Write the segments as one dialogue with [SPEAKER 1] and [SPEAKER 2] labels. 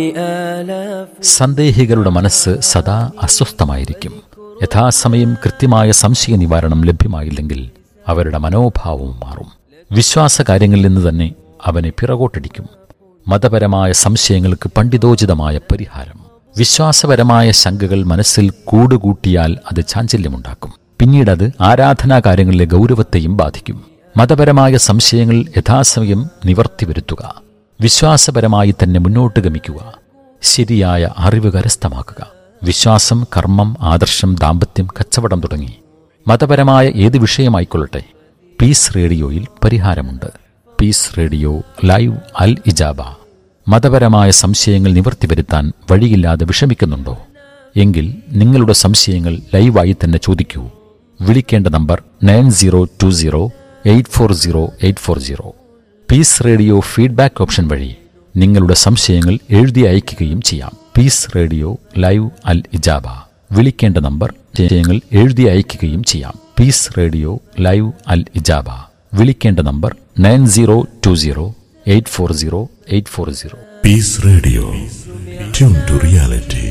[SPEAKER 1] സന്ദേഹികളുടെ മനസ്സ് സദാ അസ്വസ്ഥമായിരിക്കും യഥാസമയം കൃത്യമായ സംശയ നിവാരണം ലഭ്യമായില്ലെങ്കിൽ അവരുടെ മനോഭാവവും മാറും വിശ്വാസകാര്യങ്ങളിൽ നിന്ന് തന്നെ അവനെ പിറകോട്ടടിക്കും മതപരമായ സംശയങ്ങൾക്ക് പണ്ഡിതോചിതമായ പരിഹാരം വിശ്വാസപരമായ ശങ്കകൾ മനസ്സിൽ കൂടുകൂട്ടിയാൽ അത് ചാഞ്ചല്യമുണ്ടാക്കും പിന്നീടത് ആരാധനാകാര്യങ്ങളിലെ ഗൗരവത്തെയും ബാധിക്കും മതപരമായ സംശയങ്ങൾ യഥാസമയം നിവർത്തി വരുത്തുക വിശ്വാസപരമായി തന്നെ മുന്നോട്ട് ഗമിക്കുക ശരിയായ അറിവ് കരസ്ഥമാക്കുക വിശ്വാസം കർമ്മം ആദർശം ദാമ്പത്യം കച്ചവടം തുടങ്ങി മതപരമായ ഏത് വിഷയമായിക്കൊള്ളട്ടെ പീസ് റേഡിയോയിൽ പരിഹാരമുണ്ട് പീസ് റേഡിയോ ലൈവ് അൽ ഇജാബ മതപരമായ സംശയങ്ങൾ നിവർത്തി വരുത്താൻ വഴിയില്ലാതെ വിഷമിക്കുന്നുണ്ടോ എങ്കിൽ നിങ്ങളുടെ സംശയങ്ങൾ ലൈവായി തന്നെ ചോദിക്കൂ വിളിക്കേണ്ട number nine zero two zero eight four zero eight four zero peace radio feedback option വഴി നിങ്ങളുടെ സംശയങ്ങൾ എഴുതി അയയ്ക്കുകയും ചെയ്യാം പീസ് റേഡിയോ ലൈവ് അൽ ഇജാബ വിളിക്കേണ്ട നമ്പർ സംശയങ്ങൾ എഴുതി അയയ്ക്കുകയും ചെയ്യാം പീസ് റേഡിയോ ലൈവ് അൽ ഇജാബ വിളിക്കേണ്ട number nine zero two zero eight four zero eight four zero
[SPEAKER 2] Peace Radio. Tune to reality.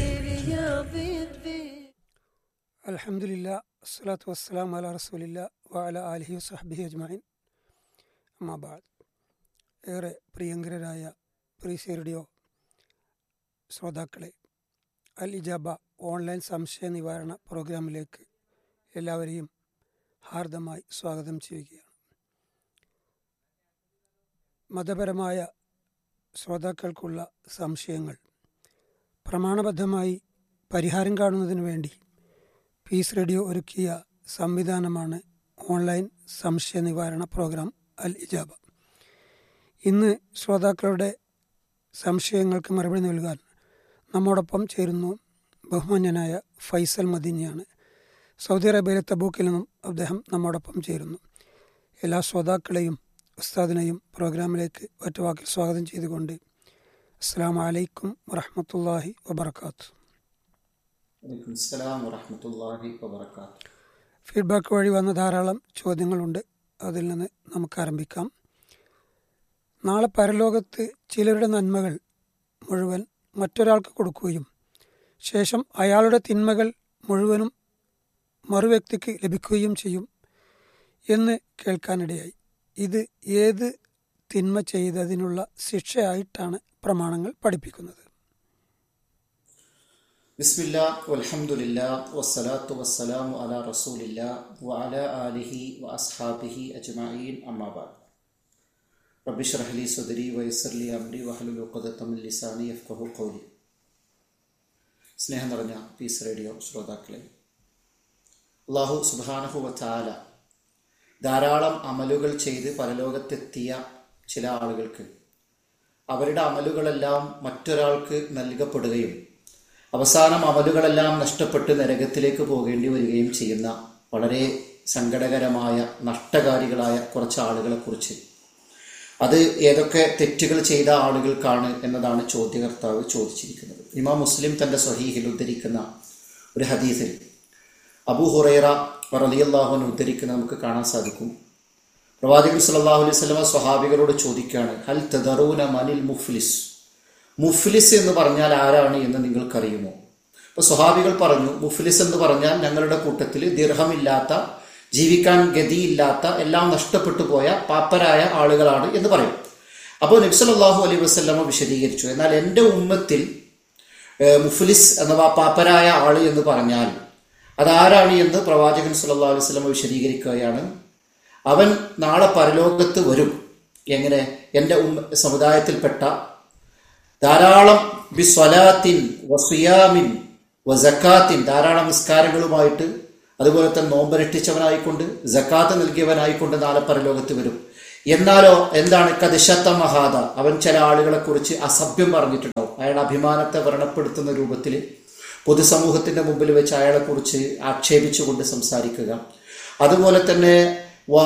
[SPEAKER 3] അലഹമുല്ല അസ്സലാത്തു വസ്സലാം അല റസൂലില്ല വഅല ആലിഹി വസഹബിഹി അജ്മഈൻ അമ്മാബാദ് ഏറെ പ്രിയങ്കരായ പ്രീസി റേഡിയോ ശ്രോതാക്കളെ അൽ ഇജാബ ഓൺലൈൻ സംശയ നിവാരണ പ്രോഗ്രാമിലേക്ക് എല്ലാവരെയും ഹാർദമായി സ്വാഗതം ചെയ്യുകയാണ് മതപരമായ ശ്രോതാക്കൾക്കുള്ള സംശയങ്ങൾ പ്രമാണബദ്ധമായി പരിഹാരം കാണുന്നതിന് വേണ്ടി പീസ് റേഡിയോ ഒരുക്കിയ സംവിധാനമാണ് ഓൺലൈൻ സംശയ നിവാരണ പ്രോഗ്രാം അൽ ഇജാബ ഇന്ന് ശ്രോതാക്കളുടെ സംശയങ്ങൾക്ക് മറുപടി നൽകാൻ നമ്മോടൊപ്പം ചേരുന്നു ബഹുമാന്യനായ ഫൈസൽ മദീനിയാണ് സൗദി അറേബ്യയിലെ തബൂക്കിൽ നിന്നും അദ്ദേഹം നമ്മോടൊപ്പം ചേരുന്നു എല്ലാ ശ്രോതാക്കളെയും ഉസ്താദിനെയും പ്രോഗ്രാമിലേക്ക് ഒറ്റവാക്കിൽ സ്വാഗതം ചെയ്തുകൊണ്ട് അസ്സാം വലൈക്കും വറഹമത്തല്ലാഹി വബർക്കാത്തു
[SPEAKER 4] വലൈക്കും അസ്സലാം വറഹ്മത്തുള്ളാഹി വബറകാതുഹു
[SPEAKER 3] ഫീഡ്ബാക്ക് വഴി വന്ന ധാരാളം ചോദ്യങ്ങളുണ്ട് അതിൽ നിന്ന് നമുക്ക് ആരംഭിക്കാം നാളെ പരലോകത്ത് ചിലരുടെ നന്മകൾ മുഴുവൻ മറ്റൊരാൾക്ക് കൊടുക്കുകയും ശേഷം അയാളുടെ തിന്മകൾ മുഴുവനും മറുവ്യക്തിക്ക് ലഭിക്കുകയും ചെയ്യും എന്ന് കേൾക്കാനിടയായി ഇത് ഏത് തിന്മ ചെയ്തതിനുള്ള ശിക്ഷയായിട്ടാണ് പ്രമാണങ്ങൾ പഠിപ്പിക്കുന്നത്
[SPEAKER 4] ബിസ്മില്ലാ വൽഹംദുലില്ലാ വസ്സലാത്തു വസ്സലാമു അലാ റസൂലില്ലാ വഅലാ ആലിഹി വഅസ്ഹാബിഹി അജ്മഈൻ അമ്മാ ബഅദ് റബ്ബി ഇശ്റഹ് ലി സദ്രി വയസ്സിർ ലി അംരി വഹ്ലുൽ ഉഖ്ദത മിൻ ലിസാനി യഫ്ഖഹു ഖൗലി സ്നേഹം നിറഞ്ഞ പീസ് റേഡിയോ ശ്രോതാക്കളെ അള്ളാഹു സുബ്ഹാനഹു വതആല ധാരാളം അമലുകൾ ചെയ്ത് പരലോകത്തെത്തിയ ചില ആളുകൾക്ക് അവരുടെ അമലുകളെല്ലാം മറ്റൊരാൾക്ക് നൽകപ്പെടുകയും അവസാനം അമലുകളെല്ലാം നഷ്ടപ്പെട്ട് നരകത്തിലേക്ക് പോകേണ്ടി വരികയും ചെയ്യുന്ന വളരെ സങ്കടകരമായ നഷ്ടകാരികളായ കുറച്ച് ആളുകളെ കുറിച്ച് അത് ഏതൊക്കെ തെറ്റുകൾ ചെയ്ത ആളുകൾക്കാണ് എന്നതാണ് ചോദ്യകർത്താവ് ചോദിച്ചിരിക്കുന്നത് ഇമാം മുസ്ലിം തന്റെ സ്വഹീഹിൽ ഉദ്ധരിക്കുന്ന ഒരു ഹദീസിൽ അബൂ ഹുറൈറ റളിയല്ലാഹുവിനെ ഉദ്ധരിക്കുന്ന നമുക്ക് കാണാൻ സാധിക്കും പ്രവാചകൻ സല്ലല്ലാഹു അലൈഹി വസല്ലമ സ്വഹാബികളോട് ചോദിക്കുകയാണ് ഹൽ തദറൂന മനിൽ മുഫ്ലിസ് മുഫ്ലിസ് എന്ന് പറഞ്ഞാൽ ആരാണ് എന്ന് നിങ്ങൾക്കറിയുമോ അപ്പൊ സ്വഹാബികൾ പറഞ്ഞു മുഫ്ലിസ് എന്ന് പറഞ്ഞാൽ ഞങ്ങളുടെ കൂട്ടത്തിൽ ദീർഘമില്ലാത്ത ജീവിക്കാൻ ഗതിയില്ലാത്ത എല്ലാം നഷ്ടപ്പെട്ടു പോയ പാപ്പരായ ആളുകളാണ് എന്ന് പറയും അപ്പോൾ നബ്സലാഹു അലൈഹി വസ്ലമ വിശദീകരിച്ചു എന്നാൽ എൻ്റെ ഉമ്മത്തിൽ ഏഹ്, മുഫ്ലിസ് അഥവാ പാപ്പരായ ആള് എന്ന് പറഞ്ഞാൽ അതാരാണ് എന്ന് പ്രവാചകൻ സല്ലല്ലാഹു അലൈഹി വസല്ലമ വിശദീകരിക്കുകയാണ് അവൻ നാളെ പരലോകത്ത് വരും എങ്ങനെ എൻ്റെ ഉമ്മ സമുദായത്തിൽപ്പെട്ട ധാരാളം ബിസ്വലാത്തിൻ വസുയാമിൻ വസക്കാത്തിൻ ധാരാളം നിസ്കാരങ്ങളുമായിട്ട് അതുപോലെ തന്നെ നോമ്പരട്ടിച്ചവനായിക്കൊണ്ട് ജക്കാത്ത് നൽകിയവനായിക്കൊണ്ട് നാളെ പരലോകത്ത് വരും എന്നാലോ എന്താണ് കദിശത്ത മഹാദ അവൻ ചില ആളുകളെ കുറിച്ച് അസഭ്യം പറഞ്ഞിട്ടുണ്ടാവും അയാളുടെ അഭിമാനത്തെ വ്രണപ്പെടുത്തുന്ന രൂപത്തിൽ പൊതുസമൂഹത്തിന്റെ മുമ്പിൽ വെച്ച് അയാളെ കുറിച്ച് ആക്ഷേപിച്ചുകൊണ്ട് സംസാരിക്കുക അതുപോലെ തന്നെ വാ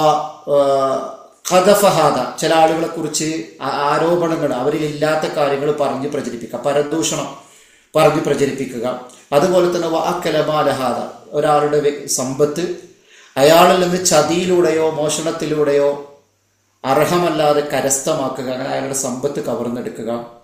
[SPEAKER 4] കഥഫഹാദ ചില ആളുകളെ കുറിച്ച് ആരോപണങ്ങൾ അവരിൽ ഇല്ലാത്ത കാര്യങ്ങൾ പറഞ്ഞ് പ്രചരിപ്പിക്കുക പരദൂഷണം പറഞ്ഞ് പ്രചരിപ്പിക്കുക അതുപോലെ തന്നെ വാക്കലമാലഹാദ ഒരാളുടെ വ്യ- സമ്പത്ത് അയാളിൽ നിന്ന് ചതിയിലൂടെയോ മോഷണത്തിലൂടെയോ അർഹമല്ലാതെ കരസ്ഥമാക്കുക അങ്ങനെ അയാളുടെ സമ്പത്ത് കവർന്നെടുക്കുക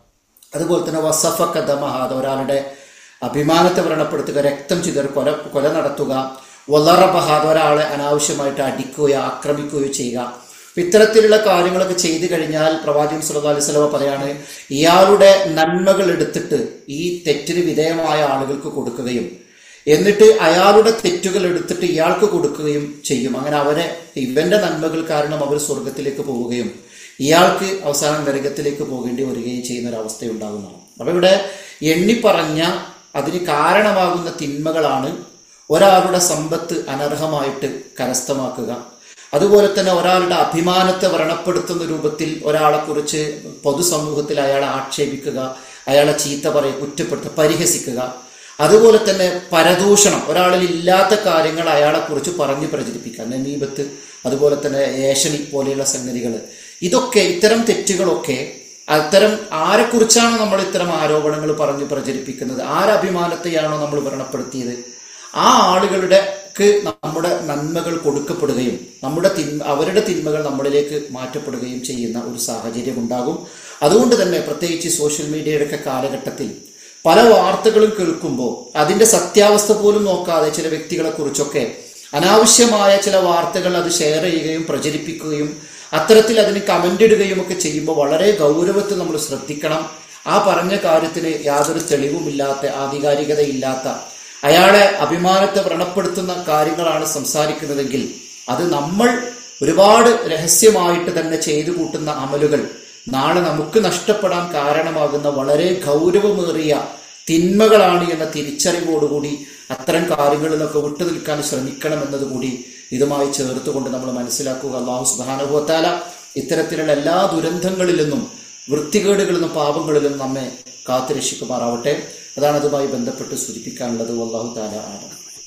[SPEAKER 4] അതുപോലെ തന്നെ വസഫക്ക ദമഹാദ ഒരാളുടെ അഭിമാനത്തെ വ്രണപ്പെടുത്തുക രക്തം ചിതർ കൊല കൊല നടത്തുക വലറബഹാദ ഒരാളെ അനാവശ്യമായിട്ട് അടിക്കുകയോ ആക്രമിക്കുകയോ ചെയ്യുക അപ്പൊ ഇത്തരത്തിലുള്ള കാര്യങ്ങളൊക്കെ ചെയ്തു കഴിഞ്ഞാൽ പ്രവാചകൻ സല്ലല്ലാഹു അലൈഹി വസല്ലമ പറയാണ് ഇയാളുടെ നന്മകൾ എടുത്തിട്ട് ഈ തെറ്റിന് വിധേയമായ ആളുകൾക്ക് കൊടുക്കുകയും എന്നിട്ട് അയാളുടെ തെറ്റുകൾ എടുത്തിട്ട് ഇയാൾക്ക് കൊടുക്കുകയും ചെയ്യും അങ്ങനെ അവരെ ഇവന്റെ നന്മകൾ കാരണം അവർ സ്വർഗത്തിലേക്ക് പോവുകയും ഇയാൾക്ക് അവസാനം നരകത്തിലേക്ക് പോകേണ്ടി വരികയും ചെയ്യുന്ന ഒരു അവസ്ഥയുണ്ടാകുന്നതാണ് അപ്പൊ ഇവിടെ എണ്ണിപ്പറഞ്ഞ അതിന് കാരണമാകുന്ന തിന്മകളാണ് ഒരാളുടെ സമ്പത്ത് അനർഹമായിട്ട് കരസ്ഥമാക്കുക അതുപോലെ തന്നെ ഒരാളുടെ അഭിമാനത്തെ വ്രണപ്പെടുത്തുന്ന രൂപത്തിൽ ഒരാളെക്കുറിച്ച് പൊതുസമൂഹത്തിൽ അയാളെ ആക്ഷേപിക്കുക അയാളെ ചീത്ത പറയുക കുറ്റപ്പെടുത്തുക പരിഹസിക്കുക അതുപോലെ തന്നെ പരദൂഷണം ഒരാളിൽ ഇല്ലാത്ത കാര്യങ്ങൾ അയാളെക്കുറിച്ച് പറഞ്ഞു പ്രചരിപ്പിക്കുക നമീബത്ത് അതുപോലെ തന്നെ ഏഷണി പോലെയുള്ള സംഗതികൾ ഇതൊക്കെ ഇത്തരം തെറ്റുകളൊക്കെ അത്തരം ആരെക്കുറിച്ചാണോ നമ്മൾ ഇത്തരം ആരോപണങ്ങൾ പറഞ്ഞ് പ്രചരിപ്പിക്കുന്നത് ആരഭിമാനത്തെയാണോ നമ്മൾ വ്രണപ്പെടുത്തിയത് ആ ആളുകളുടെ നമ്മുടെ നന്മകൾ കൊടുക്കപ്പെടുകയും നമ്മുടെ തിന്മ അവരുടെ തിന്മകൾ നമ്മളിലേക്ക് മാറ്റപ്പെടുകയും ചെയ്യുന്ന ഒരു സാഹചര്യം ഉണ്ടാകും അതുകൊണ്ട് തന്നെ പ്രത്യേകിച്ച് സോഷ്യൽ മീഡിയയുടെ ഒക്കെ കാലഘട്ടത്തിൽ പല വാർത്തകളും കേൾക്കുമ്പോൾ അതിന്റെ സത്യാവസ്ഥ പോലും നോക്കാതെ ചില വ്യക്തികളെ കുറിച്ചൊക്കെ അനാവശ്യമായ ചില വാർത്തകൾ അത് ഷെയർ ചെയ്യുകയും പ്രചരിപ്പിക്കുകയും അത്തരത്തിൽ അതിന് കമന്റ് ഇടുകയും ഒക്കെ ചെയ്യുമ്പോൾ വളരെ ഗൗരവത്തിൽ നമ്മൾ ശ്രദ്ധിക്കണം ആ പറഞ്ഞ കാര്യത്തിന് യാതൊരു തെളിവുമില്ലാത്ത ആധികാരികതയില്ലാത്ത അയാളെ അഭിമാനത്തെ വ്രണപ്പെടുത്തുന്ന കാര്യങ്ങളാണ് സംസാരിക്കുന്നതെങ്കിൽ അത് നമ്മൾ ഒരുപാട് രഹസ്യമായിട്ട് തന്നെ ചെയ്തു കൂട്ടുന്ന അമലുകൾ നാളെ നമുക്ക് നഷ്ടപ്പെടാൻ കാരണമാകുന്ന വളരെ ഗൗരവമേറിയ തിന്മകളാണ് എന്ന തിരിച്ചറിവോടുകൂടി അത്തരം കാര്യങ്ങളിൽ നിന്നൊക്കെ വിട്ടു നിൽക്കാൻ ശ്രമിക്കണം എന്നതുകൂടി ഇതുമായി ചേർത്തുകൊണ്ട് നമ്മൾ മനസ്സിലാക്കുക അള്ളാഹു സുബാനുഭവത്താല ഇത്തരത്തിലുള്ള എല്ലാ ദുരന്തങ്ങളിൽ നിന്നും വൃത്തികേടുകളിൽ നിന്നും പാപങ്ങളിൽ നിന്നും നമ്മെ കാത്തുരക്ഷിക്കുമാറാവട്ടെ അതാണ് അതുമായി ബന്ധപ്പെട്ട് സൂചിപ്പിക്കാനുള്ളത് അള്ളാഹു താല ആണ്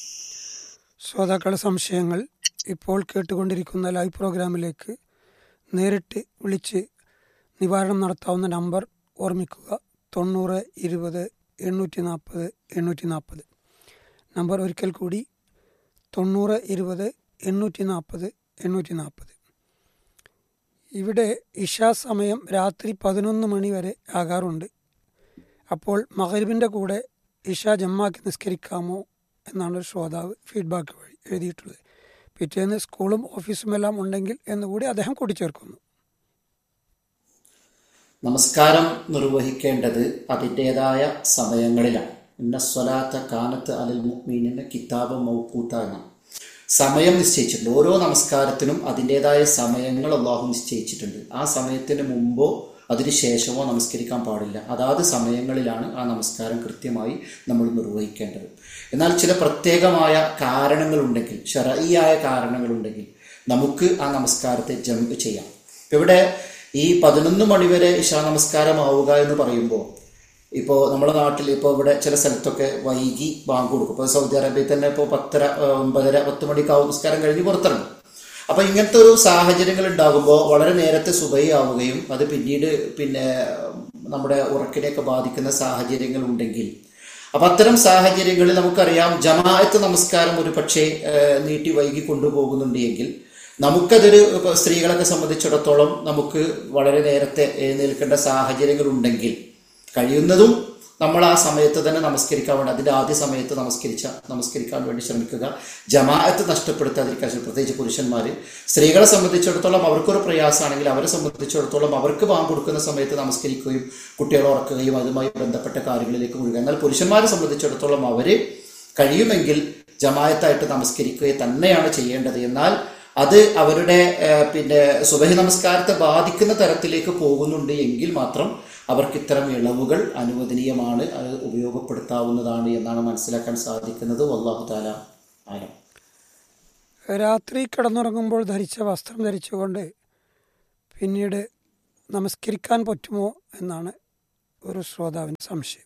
[SPEAKER 3] ശ്രോതാക്കളുടെ സംശയങ്ങൾ ഇപ്പോൾ കേട്ടുകൊണ്ടിരിക്കുന്ന ലൈവ് പ്രോഗ്രാമിലേക്ക് നേരിട്ട് വിളിച്ച് നിവാരണം നടത്താവുന്ന നമ്പർ ഓർമ്മിക്കുക തൊണ്ണൂറ് ഇരുപത് എണ്ണൂറ്റി നാൽപ്പത് എണ്ണൂറ്റി നാൽപ്പത് നമ്പർ ഒരിക്കൽ കൂടി തൊണ്ണൂറ് ഇരുപത് എണ്ണൂറ്റി നാൽപ്പത് എണ്ണൂറ്റി നാൽപ്പത് ഇവിടെ ഇഷാ സമയം രാത്രി പതിനൊന്ന് മണി വരെ ആകാറുണ്ട് അപ്പോൾ മഹരിബിൻ്റെ കൂടെ ഇഷ ജമ്മാക്കി നിസ്കരിക്കാമോ എന്നാണ് ഒരു ശ്രോതാവ് ഫീഡ്ബാക്ക് വഴി എഴുതിയിട്ടുള്ളത് പിറ്റേന്ന് സ്കൂളും ഓഫീസും എല്ലാം ഉണ്ടെങ്കിൽ എന്നുകൂടി അദ്ദേഹം കൂട്ടിച്ചേർക്കുന്നു
[SPEAKER 4] നമസ്കാരം നിർവഹിക്കേണ്ടത് അതിൻ്റെതായ സമയങ്ങളിലാണ് ഇന്ന സ്വലാത്ത കാനത്ത് അലിൽ മുക്മീനിന് കിതാബ് മൗക്കൂത്ത എന്ന സമയം നിശ്ചയിച്ചിട്ടുണ്ട് ഓരോ നമസ്കാരത്തിനും അതിൻ്റെതായ സമയങ്ങൾ അള്ളാഹു നിശ്ചയിച്ചിട്ടുണ്ട് ആ സമയത്തിന് മുമ്പോ അതിന് ശേഷമോ നമസ്കരിക്കാൻ പാടില്ല അതാത് സമയങ്ങളിലാണ് ആ നമസ്കാരം കൃത്യമായി നമ്മൾ നിർവഹിക്കേണ്ടത് എന്നാൽ ചില പ്രത്യേകമായ കാരണങ്ങളുണ്ടെങ്കിൽ ഷറയിയായ കാരണങ്ങളുണ്ടെങ്കിൽ നമുക്ക് ആ നമസ്കാരത്തെ ജമ്പ് ചെയ്യാം ഇവിടെ ഈ പതിനൊന്ന് മണിവരെ ഇഷാ നമസ്കാരമാവുക എന്ന് പറയുമ്പോൾ ഇപ്പോൾ നമ്മുടെ നാട്ടിൽ ഇപ്പോൾ ഇവിടെ ചില സ്ഥലത്തൊക്കെ വൈകി ബാങ്ക് കൊടുക്കും ഇപ്പോൾ സൗദി അറേബ്യയിൽ തന്നെ ഇപ്പോൾ പത്തര ഒമ്പതര പത്ത് മണിക്കാവും നമസ്കാരം കഴിഞ്ഞ് പുറത്തിറങ്ങും അപ്പൊ ഇങ്ങനത്തെ ഒരു സാഹചര്യങ്ങൾ ഉണ്ടാകുമ്പോൾ വളരെ നേരത്തെ സുബൈയാവുകയും അത് പിന്നീട് പിന്നെ നമ്മുടെ ഉറക്കിനെയൊക്കെ ബാധിക്കുന്ന സാഹചര്യങ്ങൾ ഉണ്ടെങ്കിൽ അപ്പൊ അത്തരം സാഹചര്യങ്ങളിൽ നമുക്കറിയാം ജമാഅത്ത് നമസ്കാരം ഒരു പക്ഷേ നീട്ടി വൈകി കൊണ്ടുപോകുന്നുണ്ട് എങ്കിൽ നമുക്കതൊരു സ്ത്രീകളൊക്കെ സംബന്ധിച്ചിടത്തോളം നമുക്ക് വളരെ നേരത്തെ എഴുന്നേൽക്കേണ്ട സാഹചര്യങ്ങൾ ഉണ്ടെങ്കിൽ കഴിയുന്നതും നമ്മൾ ആ സമയത്ത് തന്നെ നമസ്കരിക്കാൻ വേണ്ടി അതിൻ്റെ ആദ്യ സമയത്ത് നമസ്കരിച്ച നമസ്കരിക്കാൻ വേണ്ടി ശ്രമിക്കുക ജമാഅത്ത് നഷ്ടപ്പെടുത്താതിരിക്കാൻ ശ്രമിക്കുക. പ്രത്യേകിച്ച് പുരുഷന്മാർ സ്ത്രീകളെ സംബന്ധിച്ചിടത്തോളം അവർക്കൊരു പ്രയാസമാണെങ്കിൽ അവരെ സംബന്ധിച്ചിടത്തോളം അവർക്ക് പാമ്പ് കൊടുക്കുന്ന സമയത്ത് നമസ്കരിക്കുകയും കുട്ടികളെ ഉറക്കുകയും അതുമായി ബന്ധപ്പെട്ട കാര്യങ്ങളിലേക്ക് മുഴുകുക എന്നാൽ പുരുഷന്മാരെ സംബന്ധിച്ചിടത്തോളം അവര് കഴിയുമെങ്കിൽ ജമായത്തായിട്ട് നമസ്കരിക്കുക തന്നെയാണ് ചെയ്യേണ്ടത് എന്നാൽ അത് അവരുടെ ഏഹ്, പിന്നെ സുബഹി നമസ്കാരത്തെ ബാധിക്കുന്ന തരത്തിലേക്ക് പോകുന്നുണ്ട് എങ്കിൽ മാത്രം അവർക്ക് ഇത്തരം ഇളവുകൾ അനുവദനീയമാണ് അത് ഉപയോഗപ്പെടുത്താവുന്നതാണ് എന്നാണ് മനസ്സിലാക്കാൻ സാധിക്കുന്നത് വല്ലാഹു താല ആലം
[SPEAKER 3] രാത്രി കിടന്നുറങ്ങുമ്പോൾ ധരിച്ച വസ്ത്രം ധരിച്ചുകൊണ്ട് പിന്നീട് നമസ്കരിക്കാൻ പറ്റുമോ എന്നാണ് ഒരു ശ്രോതാവിൻ്റെ സംശയം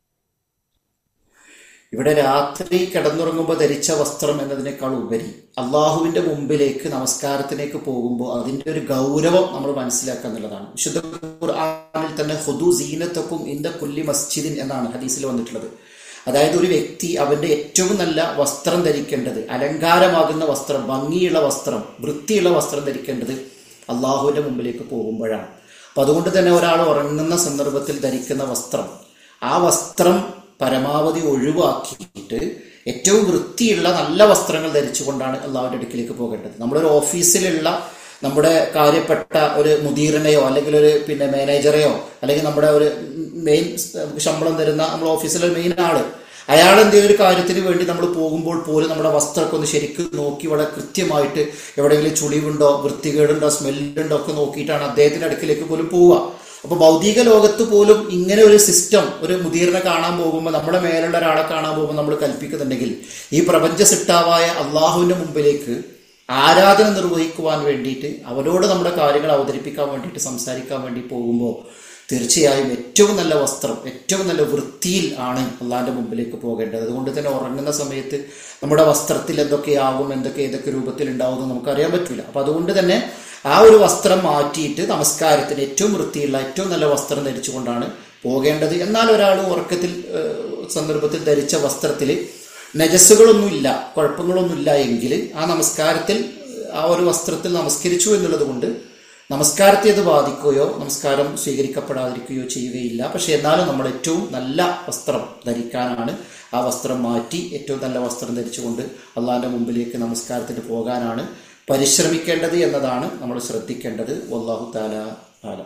[SPEAKER 4] ഇവിടെ രാത്രി കിടന്നുറങ്ങുമ്പോൾ ധരിച്ച വസ്ത്രം എന്നതിനേക്കാൾ ഉപരി അള്ളാഹുവിന്റെ മുമ്പിലേക്ക് നമസ്കാരത്തിലേക്ക് പോകുമ്പോൾ അതിന്റെ ഒരു ഗൗരവം നമ്മൾ മനസ്സിലാക്കുക എന്നുള്ളതാണ് വിശുദ്ധ ഖുർആനിൽ തന്നെ ഹുദു സീനത്തക്കും ഇന്ത കുല്ലി മസ്ജിദിൻ എന്നാണ് ഹദീസിൽ വന്നിട്ടുള്ളത് അതായത് ഒരു വ്യക്തി അവന്റെ ഏറ്റവും നല്ല വസ്ത്രം ധരിക്കേണ്ടത് അലങ്കാരമാകുന്ന വസ്ത്രം ഭംഗിയുള്ള വസ്ത്രം വൃത്തിയുള്ള വസ്ത്രം ധരിക്കേണ്ടത് അള്ളാഹുവിന്റെ മുമ്പിലേക്ക് പോകുമ്പോഴാണ് അപ്പം അതുകൊണ്ട് തന്നെ ഒരാൾ ഉറങ്ങുന്ന സന്ദർഭത്തിൽ ധരിക്കുന്ന വസ്ത്രം ആ വസ്ത്രം പരമാവധി ഒഴിവാക്കിയിട്ട് ഏറ്റവും വൃത്തിയുള്ള നല്ല വസ്ത്രങ്ങൾ ധരിച്ചുകൊണ്ടാണ് അള്ളാഹുവിൻ്റെ അടുക്കിലേക്ക് പോകേണ്ടത് നമ്മളൊരു ഓഫീസിലുള്ള നമ്മുടെ കാര്യപ്പെട്ട ഒരു മുദീറിനെയോ അല്ലെങ്കിൽ ഒരു പിന്നെ മാനേജറെയോ അല്ലെങ്കിൽ നമ്മുടെ ഒരു മെയിൻ ശമ്പളം തരുന്ന നമ്മുടെ ഓഫീസിലെ മെയിൻ ആള് അയാൾ എന്തെങ്കിലും ഒരു കാര്യത്തിന് വേണ്ടി നമ്മൾ പോകുമ്പോൾ പോലും നമ്മുടെ വസ്ത്രമൊക്കെ ഒന്ന് ശരിക്കും നോക്കി വളരെ കൃത്യമായിട്ട് എവിടെയെങ്കിലും ചുളിവുണ്ടോ വൃത്തികേടുണ്ടോ സ്മെല്ലുണ്ടോ ഒക്കെ നോക്കിയിട്ടാണ് അദ്ദേഹത്തിന്റെ അടുക്കിലേക്ക് പോലും പോവുക അപ്പൊ ഭൗതിക ലോകത്ത് പോലും ഇങ്ങനെ ഒരു സിസ്റ്റം ഒരു മുദീറിനെ കാണാൻ പോകുമ്പോൾ നമ്മുടെ മേലുള്ള ഒരാളെ കാണാൻ പോകുമ്പോൾ നമ്മൾ കൽപ്പിക്കുന്നുണ്ടെങ്കിൽ ഈ പ്രപഞ്ച സിട്ടാവായ അള്ളാഹുവിന്റെ മുമ്പിലേക്ക് ആരാധന നിർവഹിക്കുവാൻ വേണ്ടിയിട്ട് അവരോട് നമ്മുടെ കാര്യങ്ങൾ അവതരിപ്പിക്കാൻ വേണ്ടിയിട്ട് സംസാരിക്കാൻ വേണ്ടി പോകുമ്പോൾ തീർച്ചയായും ഏറ്റവും നല്ല വസ്ത്രം ഏറ്റവും നല്ല വൃത്തിയിൽ ആണ് അള്ളാഹിന്റെ മുമ്പിലേക്ക് പോകേണ്ടത് അതുകൊണ്ട് തന്നെ ഉറങ്ങുന്ന സമയത്ത് നമ്മുടെ വസ്ത്രത്തിൽ എന്തൊക്കെയാകും എന്തൊക്കെ ഏതൊക്കെ രൂപത്തിൽ ഉണ്ടാവും എന്ന് നമുക്കറിയാൻ പറ്റില്ല അപ്പൊ അതുകൊണ്ട് തന്നെ ആ ഒരു വസ്ത്രം മാറ്റിയിട്ട് നമസ്കാരത്തിന് ഏറ്റവും വൃത്തിയുള്ള ഏറ്റവും നല്ല വസ്ത്രം ധരിച്ചുകൊണ്ടാണ് പോകേണ്ടത് എന്നാൽ ഒരാൾ ഉറക്കത്തിൽ ഏഹ്, സന്ദർഭത്തിൽ ധരിച്ച വസ്ത്രത്തിൽ നജസ്സുകളൊന്നുമില്ല കുഴപ്പങ്ങളൊന്നുമില്ല എങ്കിൽ ആ നമസ്കാരത്തിൽ ആ ഒരു വസ്ത്രത്തിൽ നമസ്കരിച്ചു എന്നുള്ളത് കൊണ്ട് നമസ്കാരത്തെ അത് ബാധിക്കുകയോ നമസ്കാരം സ്വീകരിക്കപ്പെടാതിരിക്കുകയോ ചെയ്യുകയില്ല പക്ഷെ എന്നാലും നമ്മൾ ഏറ്റവും നല്ല വസ്ത്രം ധരിക്കാനാണ് ആ വസ്ത്രം മാറ്റി ഏറ്റവും നല്ല വസ്ത്രം ധരിച്ചുകൊണ്ട് അള്ളാഹിൻ്റെ മുമ്പിലേക്ക് നമസ്കാരത്തിന് പോകാനാണ് പരിശ്രമിക്കേണ്ടത് എന്നതാണ് നമ്മൾ ശ്രദ്ധിക്കേണ്ടത് വല്ലാഹു താല ആലം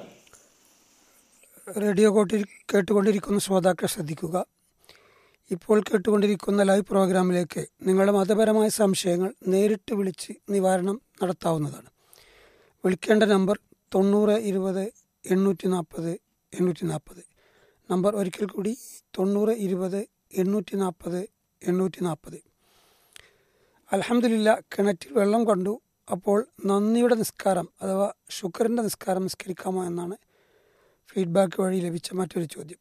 [SPEAKER 3] റേഡിയോ കോട്ടിൽ കേട്ടുകൊണ്ടിരിക്കുന്ന ശ്രോതാക്കളെ ശ്രദ്ധിക്കുക ഇപ്പോൾ കേട്ടുകൊണ്ടിരിക്കുന്ന ലൈവ് പ്രോഗ്രാമിലേക്ക് നിങ്ങളുടെ മതപരമായ സംശയങ്ങൾ നേരിട്ട് വിളിച്ച് നിവാരണം നടത്താവുന്നതാണ് വിളിക്കേണ്ട നമ്പർ തൊണ്ണൂറ് ഇരുപത് എണ്ണൂറ്റി നാൽപ്പത് എണ്ണൂറ്റി നാൽപ്പത് നമ്പർ ഒരിക്കൽ കൂടി തൊണ്ണൂറ് ഇരുപത് എണ്ണൂറ്റി നാൽപ്പത് എണ്ണൂറ്റി നാൽപ്പത് അലഹമില്ല കിണറ്റിൽ വെള്ളം കണ്ടു അപ്പോൾ നന്ദിയുടെ നിസ്കാരം അഥവാ ശുക്രൻ്റെ നിസ്കാരം നിസ്കരിക്കാമോ എന്നാണ് ഫീഡ്ബാക്ക് വഴി ലഭിച്ച മറ്റൊരു ചോദ്യം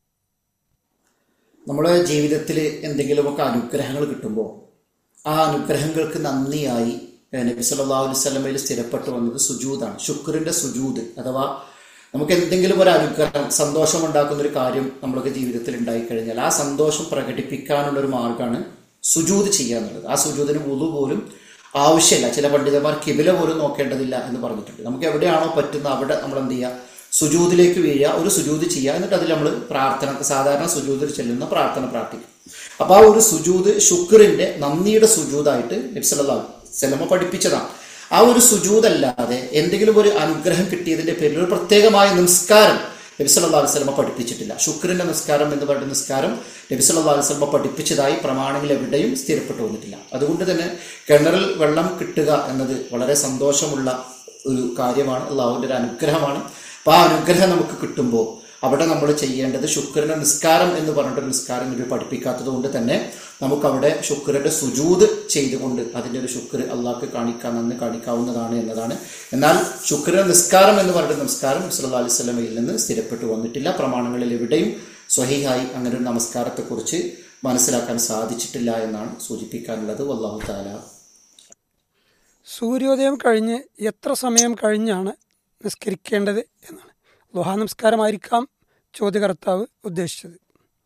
[SPEAKER 4] നമ്മുടെ ജീവിതത്തിൽ എന്തെങ്കിലുമൊക്കെ അനുഗ്രഹങ്ങൾ കിട്ടുമ്പോൾ ആ അനുഗ്രഹങ്ങൾക്ക് നന്ദിയായി ഏഹ്, നബി സല്ലല്ലാഹു അലൈഹി വസല്ലമയിൽ സ്ഥിരപ്പെട്ടു വന്നത് സുജൂദാണ് ശുക്രിന്റെ സുജൂദ് അഥവാ നമുക്ക് എന്തെങ്കിലും ഒരു അനുഗ്രഹം സന്തോഷം ഉണ്ടാക്കുന്ന ഒരു കാര്യം നമ്മളൊക്കെ ജീവിതത്തിൽ ഉണ്ടായിക്കഴിഞ്ഞാൽ ആ സന്തോഷം പ്രകടിപ്പിക്കാനുള്ള ഒരു മാർഗ്ഗമാണ് സുജൂദ് ചെയ്യുക എന്നുള്ളത് ആ സുജൂദിന് വുളു പോലും ആവശ്യമില്ല ചില പണ്ഡിതന്മാർ കിബില പോലും നോക്കേണ്ടതില്ല എന്ന് പറഞ്ഞിട്ടുണ്ട് നമുക്ക് എവിടെയാണോ പറ്റുന്ന അവിടെ നമ്മൾ എന്ത് ചെയ്യുക സുജൂദിലേക്ക് വീഴുക ഒരു സുജൂദ് ചെയ്യുക എന്നിട്ട് അതിൽ നമ്മൾ പ്രാർത്ഥന സാധാരണ സുജൂദിൽ ചെല്ലുന്ന പ്രാർത്ഥന പ്രാർത്ഥിക്കും അപ്പൊ ആ ഒരു സുജൂദ് ശുക്രിന്റെ നന്ദിയുടെ സുജൂദായിട്ട് നബ്സല്ലാ സെലമ പഠിപ്പിച്ചതാണ് ആ ഒരു സുജൂദല്ലാതെ എന്തെങ്കിലും ഒരു അനുഗ്രഹം കിട്ടിയതിന്റെ പേരിൽ ഒരു പ്രത്യേകമായ നിസ്കാരം നബി സല്ലല്ലാഹു അലൈഹി വസല്ലമ പഠിപ്പിച്ചിട്ടില്ല ശുക്രിന്റെ നിസ്കാരം എന്ന് പറയുന്ന നിസ്കാരം നബി സല്ലല്ലാഹു അലൈഹി വസല്ലമ പഠിപ്പിച്ചതായി പ്രമാണങ്ങൾ എവിടെയും സ്ഥിരപ്പെട്ടു വന്നിട്ടില്ല അതുകൊണ്ട് തന്നെ കിണറിൽ വെള്ളം കിട്ടുക എന്നത് വളരെ സന്തോഷമുള്ള ഒരു കാര്യമാണ് അള്ളാഹുവിന്റെ ഒരു അനുഗ്രഹമാണ് അപ്പൊ ആ അനുഗ്രഹം നമുക്ക് കിട്ടുമ്പോൾ അവിടെ നമ്മൾ ചെയ്യേണ്ടത് ശുക്രന്റെ നിസ്കാരം എന്ന് പറഞ്ഞിട്ടൊരു നിസ്കാരം നബി പഠിപ്പിക്കാത്തത് കൊണ്ട് തന്നെ നമുക്കവിടെ ശുക്രന്റെ സുജൂത് ചെയ്തുകൊണ്ട് അതിൻ്റെ ഒരു ശുക്ർ അള്ളാഹ്ക്ക് കാണിക്കാൻ നന്ന് കാണിക്കാവുന്നതാണ് എന്നതാണ് എന്നാൽ ശുക്രന്റെ നിസ്കാരം എന്ന് പറഞ്ഞിട്ട് നമസ്കാരം സല്ലല്ലാഹു അലൈഹി വസല്ലമയിൽ നിന്ന് സ്ഥിരപ്പെട്ടു വന്നിട്ടില്ല പ്രമാണങ്ങളിൽ എവിടെയും സ്വഹിഹായി അങ്ങനെ ഒരു നമസ്കാരത്തെക്കുറിച്ച് മനസ്സിലാക്കാൻ സാധിച്ചിട്ടില്ല എന്നാണ് സൂചിപ്പിക്കാനുള്ളത് വല്ലാഹു താല
[SPEAKER 3] സൂര്യോദയം കഴിഞ്ഞ് എത്ര സമയം കഴിഞ്ഞാണ് നിസ്കരിക്കേണ്ടത് എന്നാണ് ലുഹാ നമസ്കാരമായിരിക്കാം ചോദ്യകർത്താവ് ഉദ്ദേശിച്ചത്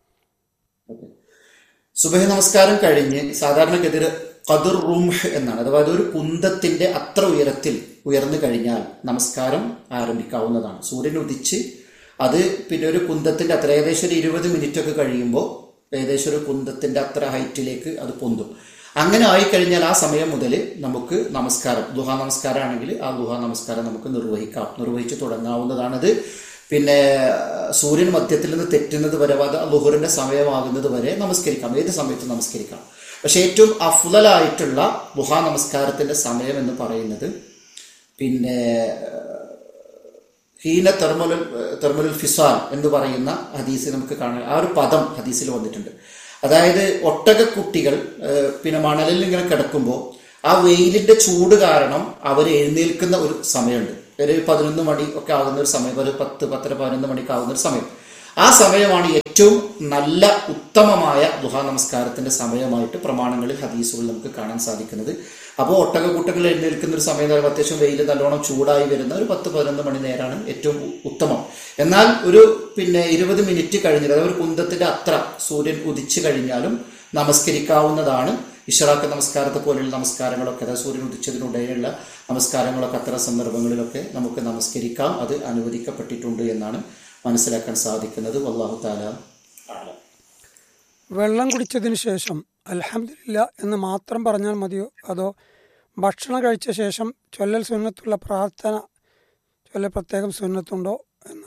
[SPEAKER 4] സുബഹി നമസ്കാരം കഴിഞ്ഞ് സാധാരണഗതിയിൽ കതിർ റുംഹ് എന്നാണ് അഥവാ അതൊരു കുന്തത്തിന്റെ അത്ര ഉയരത്തിൽ ഉയർന്നു കഴിഞ്ഞാൽ നമസ്കാരം ആരംഭിക്കാവുന്നതാണ് സൂര്യൻ ഉദിച്ച് അത് പിന്നെ ഒരു കുന്തത്തിന്റെ അത്ര ഏകദേശം ഒരു ഇരുപത് മിനിറ്റ് ഒക്കെ കഴിയുമ്പോൾ ഏകദേശം ഒരു കുന്തത്തിന്റെ അത്ര ഹൈറ്റിലേക്ക് അത് പൊന്തും അങ്ങനെ ആയിക്കഴിഞ്ഞാൽ ആ സമയം മുതൽ നമുക്ക് നമസ്കാരം ദുഹാ നമസ്കാരമാണെങ്കിൽ ആ ദുഹാ നമസ്കാരം നമുക്ക് നിർവഹിക്കാം നിർവഹിച്ചു തുടങ്ങാവുന്നതാണത് പിന്നെ സൂര്യൻ മധ്യത്തിൽ നിന്ന് തെറ്റുന്നത് വരെ അത് ലുഹറിന്റെ സമയമാകുന്നത് വരെ നമസ്കരിക്കാം ഏത് സമയത്തും നമസ്കരിക്കാം പക്ഷെ ഏറ്റവും അഫ്ലലായിട്ടുള്ള ദുഹാ നമസ്കാരത്തിന്റെ സമയം എന്ന് പറയുന്നത് പിന്നെ ഹീന തെർമലുൽ തെർമലുൽ ഫിസാൽ എന്ന് പറയുന്ന ഹദീസിൽ നമുക്ക് കാണാൻ ആ ഒരു പദം ഹദീസിൽ വന്നിട്ടുണ്ട് അതായത് ഒട്ടകക്കുട്ടികൾ ഏഹ്, പിന്നെ മണലിൽ ഇങ്ങനെ കിടക്കുമ്പോൾ ആ വെയിലിന്റെ ചൂട് കാരണം അവർ എഴുന്നേൽക്കുന്ന ഒരു സമയമുണ്ട് ഒരു പതിനൊന്ന് മണി ഒക്കെ ആകുന്ന ഒരു സമയം ഒരു പത്ത് പത്തര പതിനൊന്ന് മണിക്ക് ആകുന്ന ഒരു സമയം ആ സമയമാണ് ഏറ്റവും നല്ല ഉത്തമമായ ദുഹാ നമസ്കാരത്തിന്റെ സമയമായിട്ട് പ്രമാണങ്ങളിൽ ഹദീസുകൾ നമുക്ക് കാണാൻ സാധിക്കുന്നത് അപ്പോൾ ഒട്ടകക്കൂട്ടങ്ങൾ എഴുന്നേൽക്കുന്ന ഒരു സമയം എന്ന് പറയുമ്പോൾ അത്യാവശ്യം വെയിൽ നല്ലോണം ചൂടായി വരുന്ന ഒരു പത്ത് പതിനൊന്ന് മണി നേരമാണ് ഏറ്റവും ഉ- ഉത്തമം എന്നാൽ ഒരു പിന്നെ ഇരുപത് മിനിറ്റ് കഴിഞ്ഞിട്ട് അതായത് ഒരു കുന്തത്തിന്റെ അത്ര സൂര്യൻ ഉദിച്ചു കഴിഞ്ഞാലും നമസ്കരിക്കാവുന്നതാണ് ഇഷറാക്ക് നമസ്കാരത്തെ പോലെയുള്ള നമസ്കാരങ്ങളൊക്കെ അതായത് സൂര്യൻ ഉദിച്ചതിനുടനെയുള്ള നമസ്കാരങ്ങളൊക്കെ അത്തരം സന്ദർഭങ്ങളിലൊക്കെ നമുക്ക് നമസ്കരിക്കാം അത് അനുവദിക്കപ്പെട്ടിട്ടുണ്ട് എന്നാണ് മനസ്സിലാക്കാൻ സാധിക്കുന്നത് വല്ലാഹു താല ആലം
[SPEAKER 3] വെള്ളം കുടിച്ചതിന് ശേഷം അൽഹംദുലില്ല എന്ന് മാത്രം പറഞ്ഞാൽ മതിയോ അതോ ഭക്ഷണം കഴിച്ച ശേഷം ചൊല്ലൽ സുന്നത്തുള്ള പ്രാർത്ഥന ചൊല്ലൽ പ്രത്യേകം സുന്നത്തുണ്ടോ എന്നാണ്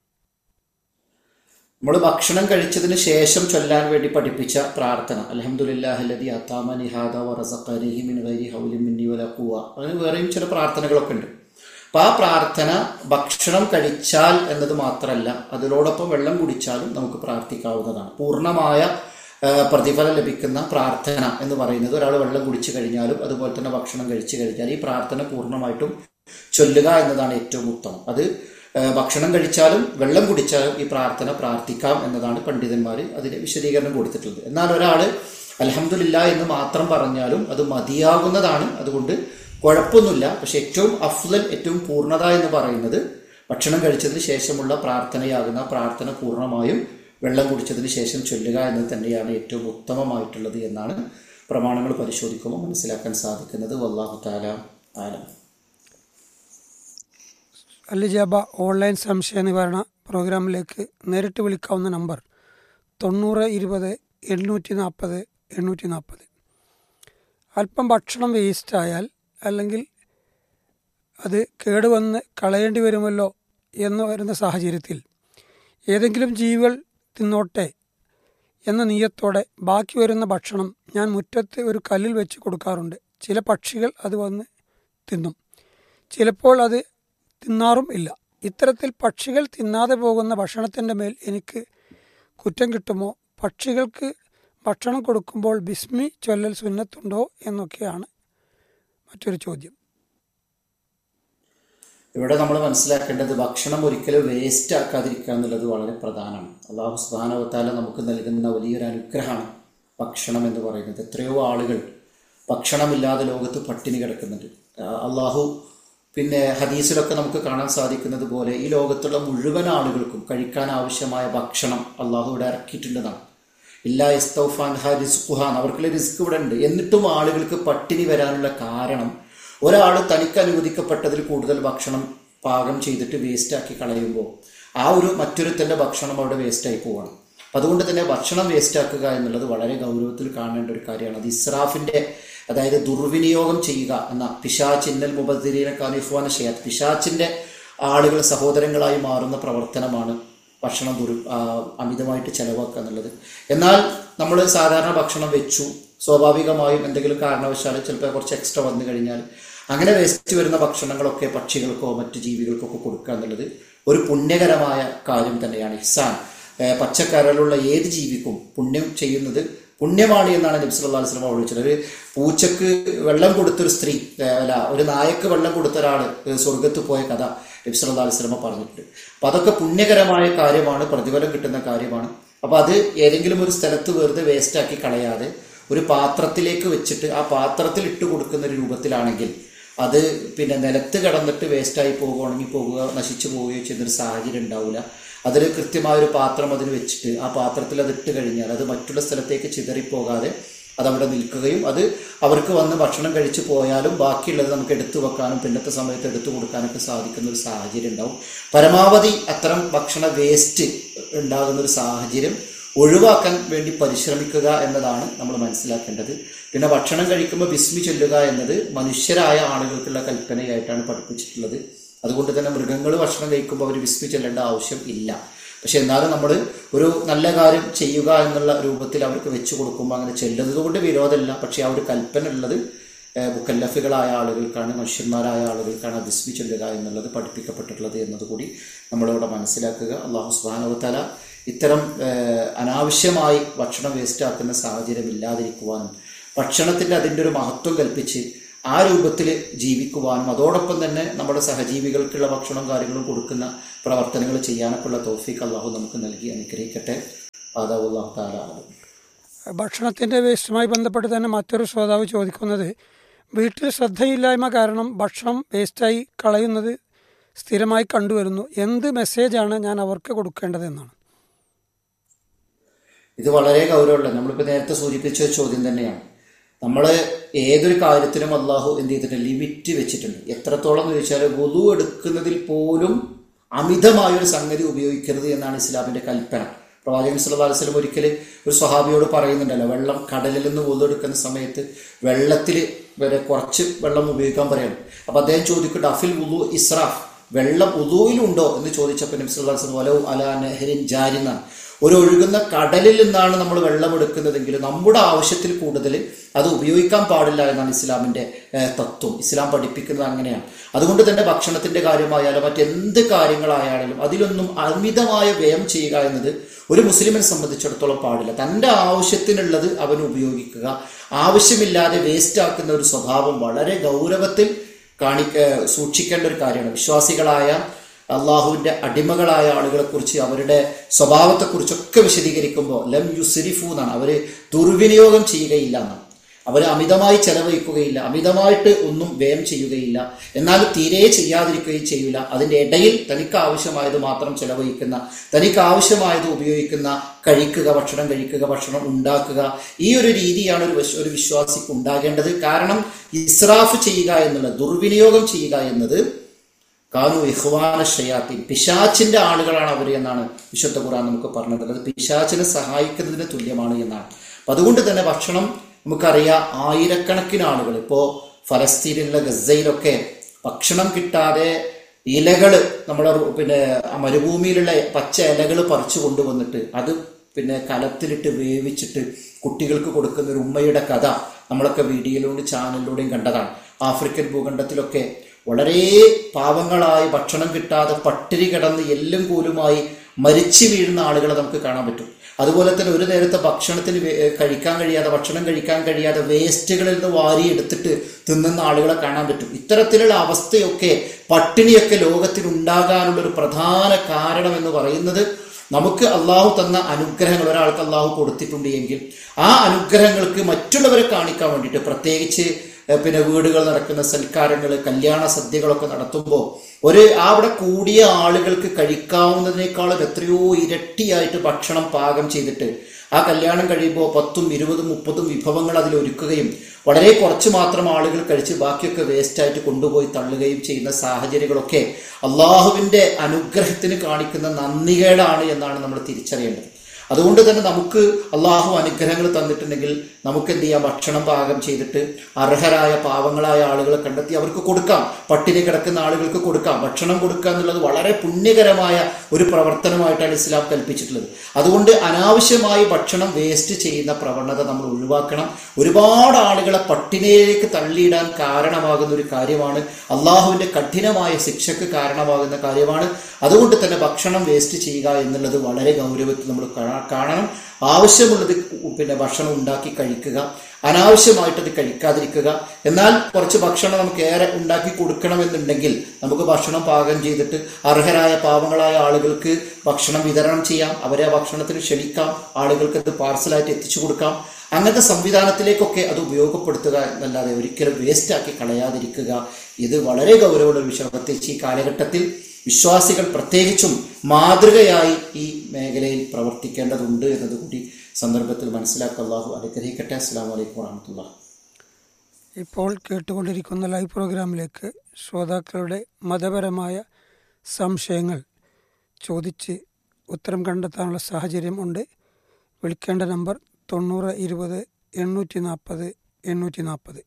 [SPEAKER 4] നമ്മൾ ഭക്ഷണം കഴിച്ചതിന് ശേഷം ചൊല്ലാൻ വേണ്ടി പഠിപ്പിച്ച പ്രാർത്ഥന അലഹമുല്ലാഹല്ലതി അത്താമനി ഹാദ വറസഖരിഹി മിൻ ഗൈരി ഹൗലിൻ മിന്നി വല ഖുവ അങ്ങനെ വേറെയും ചില പ്രാർത്ഥനകളൊക്കെ ഉണ്ട് അപ്പോൾ ആ പ്രാർത്ഥന ഭക്ഷണം കഴിച്ചാൽ എന്നത് മാത്രമല്ല അതിനോടൊപ്പം വെള്ളം കുടിച്ചാലും നമുക്ക് പ്രാർത്ഥിക്കാവുന്നതാണ് പൂർണ്ണമായ ആ, പ്രതിഫലം ലഭിക്കുന്ന പ്രാർത്ഥന എന്ന് പറയുന്നത് ഒരാൾ വെള്ളം കുടിച്ചു കഴിഞ്ഞാലും അതുപോലെ തന്നെ ഭക്ഷണം കഴിച്ചു കഴിഞ്ഞാൽ ഈ പ്രാർത്ഥന പൂർണ്ണമായിട്ടും ചൊല്ലുക എന്നതാണ് ഏറ്റവും ഉത്തമം അത് ആ, ഭക്ഷണം കഴിച്ചാലും വെള്ളം കുടിച്ചാലും ഈ പ്രാർത്ഥന പ്രാർത്ഥിക്കാം എന്നതാണ് പണ്ഡിതന്മാർ അതിന് വിശദീകരണം കൊടുത്തിട്ടുള്ളത് എന്നാൽ ഒരാൾ അലഹമില്ല എന്ന് മാത്രം പറഞ്ഞാലും അത് മതിയാകുന്നതാണ് അതുകൊണ്ട് കുഴപ്പമൊന്നുമില്ല പക്ഷെ ഏറ്റവും അഫ്ലൽ ഏറ്റവും പൂർണ്ണത എന്ന് പറയുന്നത് ഭക്ഷണം കഴിച്ചതിന് ശേഷമുള്ള പ്രാർത്ഥനയാകുന്ന പ്രാർത്ഥന പൂർണ്ണമായും വെള്ളം കുടിച്ചതിന് ശേഷം ചൊല്ലുക എന്നത് തന്നെയാണ് ഏറ്റവും ഉത്തമമായിട്ടുള്ളത് എന്നാണ് പ്രമാണങ്ങൾ പരിശോധിക്കുമ്പോൾ മനസ്സിലാക്കാൻ സാധിക്കുന്നത് വല്ലാഹു താല ആലം
[SPEAKER 3] അല്ലിജാബ ഓൺലൈൻ സംശയ നിവാരണ പ്രോഗ്രാമിലേക്ക് നേരിട്ട് വിളിക്കാവുന്ന നമ്പർ തൊണ്ണൂറ് ഇരുപത് എണ്ണൂറ്റി നാൽപ്പത് എണ്ണൂറ്റി നാൽപ്പത് അല്പം ഭക്ഷണം വേസ്റ്റായാൽ അല്ലെങ്കിൽ അത് കേടുവന്ന് കളയേണ്ടി വരുമല്ലോ എന്ന് വരുന്ന സാഹചര്യത്തിൽ ഏതെങ്കിലും ജീവികൾ തിന്നോട്ടെ എന്ന നീയത്തോടെ ബാക്കി വരുന്ന ഭക്ഷണം ഞാൻ മുറ്റത്ത് ഒരു കല്ലിൽ വെച്ച് കൊടുക്കാറുണ്ട് ചില പക്ഷികൾ അത് വന്ന് തിന്നും ചിലപ്പോൾ അത് തിന്നാറും ഇല്ല ഇത്തരത്തിൽ പക്ഷികൾ തിന്നാതെ പോകുന്ന ഭക്ഷണത്തിൻ്റെ മേൽ എനിക്ക് കുറ്റം കിട്ടുമോ പക്ഷികൾക്ക് ഭക്ഷണം കൊടുക്കുമ്പോൾ ബിസ്മി ചൊല്ലൽ സുന്നത്തുണ്ടോ എന്നൊക്കെയാണ് മറ്റൊരു ചോദ്യം
[SPEAKER 4] ഇവിടെ നമ്മൾ മനസ്സിലാക്കേണ്ടത് ഭക്ഷണം ഒരിക്കലും വേസ്റ്റ് ആക്കാതിരിക്കുക എന്നുള്ളത് വളരെ പ്രധാനമാണ് അള്ളാഹു സുബാനവത്താല നമുക്ക് നൽകുന്ന വലിയൊരു അനുഗ്രഹമാണ് ഭക്ഷണം എന്ന് പറയുന്നത് എത്രയോ ആളുകൾ ഭക്ഷണമില്ലാതെ ലോകത്ത് പട്ടിണി കിടക്കുന്നുണ്ട് ആ, അള്ളാഹു പിന്നെ ഹദീസിലൊക്കെ നമുക്ക് കാണാൻ സാധിക്കുന്നത് പോലെ ഈ ലോകത്തുള്ള മുഴുവൻ ആളുകൾക്കും കഴിക്കാൻ ആവശ്യമായ ഭക്ഷണം അള്ളാഹു ഇവിടെ ഇറക്കിയിട്ടുണ്ടെന്നാണ് ഇല്ല ഇസ്തൗഫാൻ ഹ റിസ്ഖുഹാൻ അവർക്കുള്ള റിസ്ക് ഇവിടെ ഉണ്ട് എന്നിട്ടും ആളുകൾക്ക് പട്ടിണി വരാനുള്ള കാരണം ഒരാൾ തനിക്ക് അനുവദിക്കപ്പെട്ടതിൽ കൂടുതൽ ഭക്ഷണം പാകം ചെയ്തിട്ട് വേസ്റ്റാക്കി കളയുമ്പോൾ ആ ഒരു മറ്റൊരുത്തൻ്റെ ഭക്ഷണം അവിടെ വേസ്റ്റായി പോവാണ് അതുകൊണ്ട് തന്നെ ഭക്ഷണം വേസ്റ്റാക്കുക എന്നുള്ളത് വളരെ ഗൗരവത്തിൽ കാണേണ്ട ഒരു കാര്യമാണ് അത് ഇസ്രാഫിൻ്റെ അതായത് ദുർവിനിയോഗം ചെയ്യുക എന്ന പിശാച്ച് ഇന്നൽ മുബദ്ദീനെ കാനിഫുവാന ഷെയ്യാത്ത് പിശാച്ചിൻ്റെ ആളുകൾ സഹോദരങ്ങളായി മാറുന്ന പ്രവർത്തനമാണ് ഭക്ഷണം ദുർ ആ, അമിതമായിട്ട് ചെലവാക്കുക എന്നുള്ളത് എന്നാൽ നമ്മൾ സാധാരണ ഭക്ഷണം വെച്ചു സ്വാഭാവികമായും എന്തെങ്കിലും കാരണവശാൽ ചിലപ്പോൾ കുറച്ച് എക്സ്ട്രാ വന്നു കഴിഞ്ഞാൽ അങ്ങനെ വേസ്റ്റ് വരുന്ന ഭക്ഷണങ്ങളൊക്കെ പക്ഷികൾക്കോ മറ്റ് ജീവികൾക്കോ ഒക്കെ കൊടുക്കുക എന്നുള്ളത് ഒരു പുണ്യകരമായ കാര്യം തന്നെയാണ് ഇഹ്സാൻ ഏഹ് പച്ചക്കരലുള്ള ഏത് ജീവിക്കും പുണ്യം ചെയ്യുന്നത് പുണ്യമാണ് എന്നാണ് നബി സല്ലല്ലാഹു അലൈഹി വസല്ലം വിളിച്ചത് ഒരു പൂച്ചക്ക് വെള്ളം കൊടുത്തൊരു സ്ത്രീ ഏഹ് അല്ല ഒരു നായക്ക് വെള്ളം കൊടുത്ത ഒരാൾ സ്വർഗത്ത് പോയ കഥ നബി സല്ലല്ലാഹു അലൈഹി വസല്ലം പറഞ്ഞിട്ടുണ്ട് അപ്പൊ അതൊക്കെ പുണ്യകരമായ കാര്യമാണ് പ്രതിഫലം കിട്ടുന്ന കാര്യമാണ് അപ്പൊ അത് ഏതെങ്കിലും ഒരു സ്ഥലത്ത് വെറുതെ വേസ്റ്റാക്കി കളയാതെ ഒരു പാത്രത്തിലേക്ക് വെച്ചിട്ട് ആ പാത്രത്തിൽ ഇട്ട് കൊടുക്കുന്ന ഒരു രൂപത്തിലാണെങ്കിൽ അത് പിന്നെ നിലത്ത് കിടന്നിട്ട് വേസ്റ്റായി പോകുക ഉണങ്ങി പോകുക നശിച്ചു പോവുകയോ ചെയ്യുന്നൊരു സാഹചര്യം ഉണ്ടാവില്ല അതിൽ കൃത്യമായൊരു പാത്രം അതിന് വെച്ചിട്ട് ആ പാത്രത്തിൽ അത് ഇട്ട് കഴിഞ്ഞാൽ അത് മറ്റുള്ള സ്ഥലത്തേക്ക് ചിതറിപ്പോകാതെ അതവിടെ നിൽക്കുകയും അത് അവർക്ക് വന്ന് ഭക്ഷണം കഴിച്ചു പോയാലും ബാക്കിയുള്ളത് നമുക്ക് എടുത്തു വെക്കാനും പിന്നത്തെ സമയത്ത് എടുത്തു കൊടുക്കാനൊക്കെ സാധിക്കുന്ന ഒരു സാഹചര്യം ഉണ്ടാവും പരമാവധി അത്തരം ഭക്ഷണ വേസ്റ്റ് ഉണ്ടാകുന്ന ഒരു സാഹചര്യം ഒഴിവാക്കാൻ വേണ്ടി പരിശ്രമിക്കുക എന്നതാണ് നമ്മൾ മനസ്സിലാക്കേണ്ടത് പിന്നെ ഭക്ഷണം കഴിക്കുമ്പോൾ ബിസ്മി ചൊല്ലുക എന്നത് മനുഷ്യരായ ആളുകൾക്കുള്ള കൽപ്പനയായിട്ടാണ് പഠിപ്പിച്ചിട്ടുള്ളത് അതുകൊണ്ട് തന്നെ മൃഗങ്ങൾ ഭക്ഷണം കഴിക്കുമ്പോൾ അവർ ബിസ്മി ചൊല്ലേണ്ട ആവശ്യം ഇല്ല പക്ഷെ എന്നാലും നമ്മൾ ഒരു നല്ല കാര്യം ചെയ്യുക എന്നുള്ള രൂപത്തിൽ അവർക്ക് വെച്ചു കൊടുക്കുമ്പോൾ അങ്ങനെ ചെല്ലുന്നത് കൊണ്ട് വിരോധമില്ല പക്ഷെ ആ ഒരു കൽപ്പന ഉള്ളത് ഏഹ്, മുക്കല്ലഫുകളായ ആളുകൾക്കാണ് മനുഷ്യന്മാരായ ആളുകൾക്കാണ് ആ ബിസ്മി ചൊല്ലുക എന്നുള്ളത് പഠിപ്പിക്കപ്പെട്ടിട്ടുള്ളത് എന്നതുകൂടി നമ്മളിവിടെ മനസ്സിലാക്കുക അള്ളാഹു സുബാനവത്തല ഇത്തരം ഏഹ്, അനാവശ്യമായി ഭക്ഷണം വേസ്റ്റാക്കുന്ന സാഹചര്യം ഇല്ലാതിരിക്കുവാനും ഭക്ഷണത്തിൻ്റെ അതിൻ്റെ ഒരു മഹത്വം കൽപ്പിച്ച് ആ രൂപത്തിൽ ജീവിക്കുവാനും അതോടൊപ്പം തന്നെ നമ്മുടെ സഹജീവികൾക്കുള്ള ഭക്ഷണവും കാര്യങ്ങളും കൊടുക്കുന്ന പ്രവർത്തനങ്ങൾ ചെയ്യാനൊക്കെയുള്ള തോഫീക്ക് അള്ളാഹു നമുക്ക് നൽകി അനുഗ്രഹിക്കട്ടെ അതാഹു അള്ളാഹു താല
[SPEAKER 3] ഭക്ഷണത്തിൻ്റെ വേസ്റ്റുമായി ബന്ധപ്പെട്ട് തന്നെ മറ്റൊരു ശ്രോതാവ് ചോദിക്കുന്നത് വീട്ടിൽ ശ്രദ്ധയില്ലായ്മ കാരണം ഭക്ഷണം വേസ്റ്റായി കളയുന്നത് സ്ഥിരമായി കണ്ടുവരുന്നു എന്ത് മെസ്സേജാണ് ഞാൻ അവർക്ക് കൊടുക്കേണ്ടതെന്നാണ്
[SPEAKER 4] ഇത് വളരെ ഗൗരവമുള്ള നമ്മളിപ്പോൾ നേരത്തെ സൂചിപ്പിച്ച ഒരു ചോദ്യം തന്നെയാണ് നമ്മൾ ഏതൊരു കാര്യത്തിനും അള്ളാഹു എന്ത് ചെയ്തിട്ടുണ്ട് ലിമിറ്റ് വെച്ചിട്ടുണ്ട് എത്രത്തോളം എന്ന് ചോദിച്ചാൽ വധു എടുക്കുന്നതിൽ പോലും അമിതമായൊരു സംഗതി ഉപയോഗിക്കരുത് എന്നാണ് ഇസ്ലാമിന്റെ കൽപ്പന പ്രവാചകൻ സല്ലല്ലാഹു അലൈഹി വസല്ലം ഒരിക്കൽ ഒരു സ്വഹാബിയോട് പറയുന്നുണ്ടല്ലോ വെള്ളം കടലിൽ നിന്ന് വധു എടുക്കുന്ന സമയത്ത് വെള്ളത്തിൽ വരെ കുറച്ച് വെള്ളം ഉപയോഗിക്കാൻ പറയണം അപ്പൊ അദ്ദേഹം ചോദിക്കട്ടെ അഫിൽ വുദു ഇസ്രാഫ് വെള്ളം ഉദുവിലുണ്ടോ എന്ന് ചോദിച്ചപ്പോൾ നബി സല്ലല്ലാഹു അലൈഹി വസല്ലം വലൗ അലാ നെഹ്റിൻ ജാരിന്നാണ് ഒരു ഒഴുകുന്ന കടലിൽ നിന്നാണ് നമ്മൾ വെള്ളം എടുക്കുന്നതെങ്കിൽ നമ്മുടെ ആവശ്യത്തിൽ കൂടുതൽ അത് ഉപയോഗിക്കാൻ പാടില്ല എന്നാണ് ഇസ്ലാമിന്റെ ഏഹ്, തത്വം ഇസ്ലാം പഠിപ്പിക്കുന്നത് അങ്ങനെയാണ് അതുകൊണ്ട് തന്നെ ഭക്ഷണത്തിന്റെ കാര്യമായാലും മറ്റെന്ത് കാര്യങ്ങളായാലും അതിലൊന്നും അമിതമായ വ്യയം ചെയ്യുക എന്നത് ഒരു മുസ്ലിമിനെ സംബന്ധിച്ചിടത്തോളം പാടില്ല തൻ്റെ ആവശ്യത്തിനുള്ളത് അവൻ ഉപയോഗിക്കുക ആവശ്യമില്ലാതെ വേസ്റ്റ് ആക്കുന്ന ഒരു സ്വഭാവം വളരെ ഗൗരവത്തിൽ കാണി ഏഹ്, സൂക്ഷിക്കേണ്ട ഒരു കാര്യമാണ് വിശ്വാസികളായ അള്ളാഹുവിന്റെ അടിമകളായ ആളുകളെ കുറിച്ച് അവരുടെ സ്വഭാവത്തെക്കുറിച്ചൊക്കെ വിശദീകരിക്കുമ്പോൾ ലം യുസിരിഫു എന്നാണ് അവര് ദുർവിനിയോഗം ചെയ്യുകയില്ല എന്നാണ് അവർ അമിതമായി ചെലവഴിക്കുകയില്ല അമിതമായിട്ട് ഒന്നും വ്യയം ചെയ്യുകയില്ല എന്നാൽ തീരെ ചെയ്യാതിരിക്കുകയും ചെയ്യില്ല അതിന്റെ ഇടയിൽ തനിക്ക് ആവശ്യമായത് മാത്രം ചെലവഴിക്കുന്ന തനിക്ക് ആവശ്യമായത് ഉപയോഗിക്കുന്ന കഴിക്കുക ഭക്ഷണം കഴിക്കുക ഭക്ഷണം ഉണ്ടാക്കുക ഈ ഒരു രീതിയാണ് ഒരു വിശ്വ- ഒരു വിശ്വാസിക്ക് ഉണ്ടാകേണ്ടത് കാരണം ഇസ്രാഫ് ചെയ്യുക എന്നുള്ളത് ദുർവിനിയോഗം ചെയ്യുക എന്നത് കാനു ഇഹ്വാന ഷയാത്തിൻ പിശാച്ചിന്റെ ആളുകളാണ് അവർ എന്നാണ് വിശുദ്ധ ഖുർആൻ നമുക്ക് പറഞ്ഞത് അത് പിശാച്ചിനെ സഹായിക്കുന്നതിന് തുല്യമാണ് എന്നാണ് അപ്പൊ അതുകൊണ്ട് തന്നെ ഭക്ഷണം നമുക്കറിയാം ആയിരക്കണക്കിന് ആളുകൾ ഇപ്പോ ഫലസ്തീനിലുള്ള ഗസയിലൊക്കെ ഭക്ഷണം കിട്ടാതെ ഇലകള് നമ്മളെ റു- പിന്നെ ആ മരുഭൂമിയിലുള്ള പച്ച ഇലകൾ പറിച്ചു കൊണ്ടുവന്നിട്ട് അത് പിന്നെ കലത്തിലിട്ട് വേവിച്ചിട്ട് കുട്ടികൾക്ക് കൊടുക്കുന്ന ഒരു ഉമ്മയുടെ കഥ നമ്മളൊക്കെ വീഡിയോയിലൂടെ ചാനലിലൂടെയും കണ്ടതാണ് ആഫ്രിക്കൻ ഭൂഖണ്ഡത്തിലൊക്കെ വളരെ പാവങ്ങളായി ഭക്ഷണം കിട്ടാതെ പട്ടിണി കിടന്ന് എല്ലും കൂലുമായി മരിച്ചു വീഴുന്ന ആളുകളെ നമുക്ക് കാണാൻ പറ്റും അതുപോലെ തന്നെ ഒരു നേരത്തെ ഭക്ഷണത്തിന് വേ- ഏഹ് കഴിക്കാൻ കഴിയാതെ ഭക്ഷണം കഴിക്കാൻ കഴിയാതെ വേസ്റ്റുകളിൽ നിന്ന് വാരി എടുത്തിട്ട് തിന്നുന്ന ആളുകളെ കാണാൻ പറ്റും ഇത്തരത്തിലുള്ള അവസ്ഥയൊക്കെ പട്ടിണിയൊക്കെ ലോകത്തിൽ ഉണ്ടാകാനുള്ള ഒരു പ്രധാന കാരണം എന്ന് പറയുന്നത് നമുക്ക് അള്ളാഹു തന്ന അനുഗ്രഹങ്ങൾ ഒരാൾക്ക് അള്ളാഹു കൊടുത്തിട്ടുണ്ട് എങ്കിൽ ആ അനുഗ്രഹങ്ങൾക്ക് മറ്റുള്ളവരെ കാണിക്കാൻ വേണ്ടിയിട്ട് പ്രത്യേകിച്ച് ഏഹ് പിന്നെ വീടുകൾ നടക്കുന്ന സൽക്കാരങ്ങൾ കല്യാണ സദ്യകളൊക്കെ നടത്തുമ്പോൾ ഒരു ആ അവിടെ കൂടിയ ആളുകൾക്ക് കഴിക്കാവുന്നതിനേക്കാളും എത്രയോ ഇരട്ടിയായിട്ട് ഭക്ഷണം പാകം ചെയ്തിട്ട് ആ കല്യാണം കഴിയുമ്പോൾ പത്തും ഇരുപതും മുപ്പതും വിഭവങ്ങൾ അതിൽ ഒരുക്കുകയും വളരെ കുറച്ച് മാത്രം ആളുകൾ കഴിച്ച് ബാക്കിയൊക്കെ വേസ്റ്റായിട്ട് കൊണ്ടുപോയി തള്ളുകയും ചെയ്യുന്ന സാഹചര്യങ്ങളൊക്കെ അള്ളാഹുവിന്റെ അനുഗ്രഹത്തിന് കാണിക്കുന്ന നന്ദികേടാണ് എന്നാണ് നമ്മൾ തിരിച്ചറിയേണ്ടത് അതുകൊണ്ട് തന്നെ നമുക്ക് അള്ളാഹു അനുഗ്രഹങ്ങൾ തന്നിട്ടുണ്ടെങ്കിൽ നമുക്ക് എന്ത് ചെയ്യാം ഭക്ഷണം പാകം ചെയ്തിട്ട് അർഹരായ പാവങ്ങളായ ആളുകളെ കണ്ടെത്തി അവർക്ക് കൊടുക്കാം പട്ടിണി കിടക്കുന്ന ആളുകൾക്ക് കൊടുക്കാം ഭക്ഷണം കൊടുക്കുക എന്നുള്ളത് വളരെ പുണ്യകരമായ ഒരു പ്രവർത്തനമായിട്ടാണ് ഇസ്ലാം കൽപ്പിച്ചിട്ടുള്ളത് അതുകൊണ്ട് അനാവശ്യമായി ഭക്ഷണം വേസ്റ്റ് ചെയ്യുന്ന പ്രവണത നമ്മൾ ഒഴിവാക്കണം ഒരുപാട് ആളുകളെ പട്ടിണിയിലേക്ക് തള്ളിയിടാൻ കാരണമാകുന്ന ഒരു കാര്യമാണ് അള്ളാഹുവിന്റെ കഠിനമായ ശിക്ഷക്ക് കാരണമാകുന്ന കാര്യമാണ് അതുകൊണ്ട് തന്നെ ഭക്ഷണം വേസ്റ്റ് ചെയ്യുക എന്നുള്ളത് വളരെ ഗൗരവത്തിൽ നമ്മൾ കാണ- കാണണം ആവശ്യമുള്ളത് പിന്നെ ഭക്ഷണം ഉണ്ടാക്കി കഴിക്കുക അനാവശ്യമായിട്ട് അത് കഴിക്കാതിരിക്കുക എന്നാൽ കുറച്ച് ഭക്ഷണം നമുക്ക് ഏറെ ഉണ്ടാക്കി കൊടുക്കണമെന്നുണ്ടെങ്കിൽ നമുക്ക് ഭക്ഷണം പാകം ചെയ്തിട്ട് അർഹരായ പാവങ്ങളായ ആളുകൾക്ക് ഭക്ഷണം വിതരണം ചെയ്യാം അവരെ ആ ഭക്ഷണത്തിന് ക്ഷണിക്കാം ആളുകൾക്ക് അത് പാർസലായിട്ട് എത്തിച്ചു കൊടുക്കാം അങ്ങനത്തെ സംവിധാനത്തിലേക്കൊക്കെ അത് ഉപയോഗപ്പെടുത്തുക എന്നല്ലാതെ ഒരിക്കലും വേസ്റ്റ് ആക്കി കളയാതിരിക്കുക ഇത് വളരെ ഗൗരവമുള്ള ഒരു വിഷയം പ്രത്യേകിച്ച് ഈ കാലഘട്ടത്തിൽ വിശ്വാസികൾ പ്രത്യേകിച്ചും മാതൃകയായി ഈ മേഖലയിൽ പ്രവർത്തിക്കേണ്ടതുണ്ട് എന്നതുകൂടി സന്ദർഭത്തിൽ മനസ്സിലാക്കുക അള്ളാഹു അനുഗ്രഹിക്കട്ടെ അസ്സാം വലൈക്കും വാഹമത്തുള്ള
[SPEAKER 3] ഇപ്പോൾ കേട്ടുകൊണ്ടിരിക്കുന്ന ലൈവ് പ്രോഗ്രാമിലേക്ക് ശ്രോതാക്കളുടെ മതപരമായ സംശയങ്ങൾ ചോദിച്ച് ഉത്തരം കണ്ടെത്താനുള്ള സാഹചര്യം ഉണ്ട് വിളിക്കേണ്ട നമ്പർ തൊണ്ണൂറ് ഇരുപത് എണ്ണൂറ്റി നാൽപ്പത് എണ്ണൂറ്റി നാൽപ്പത്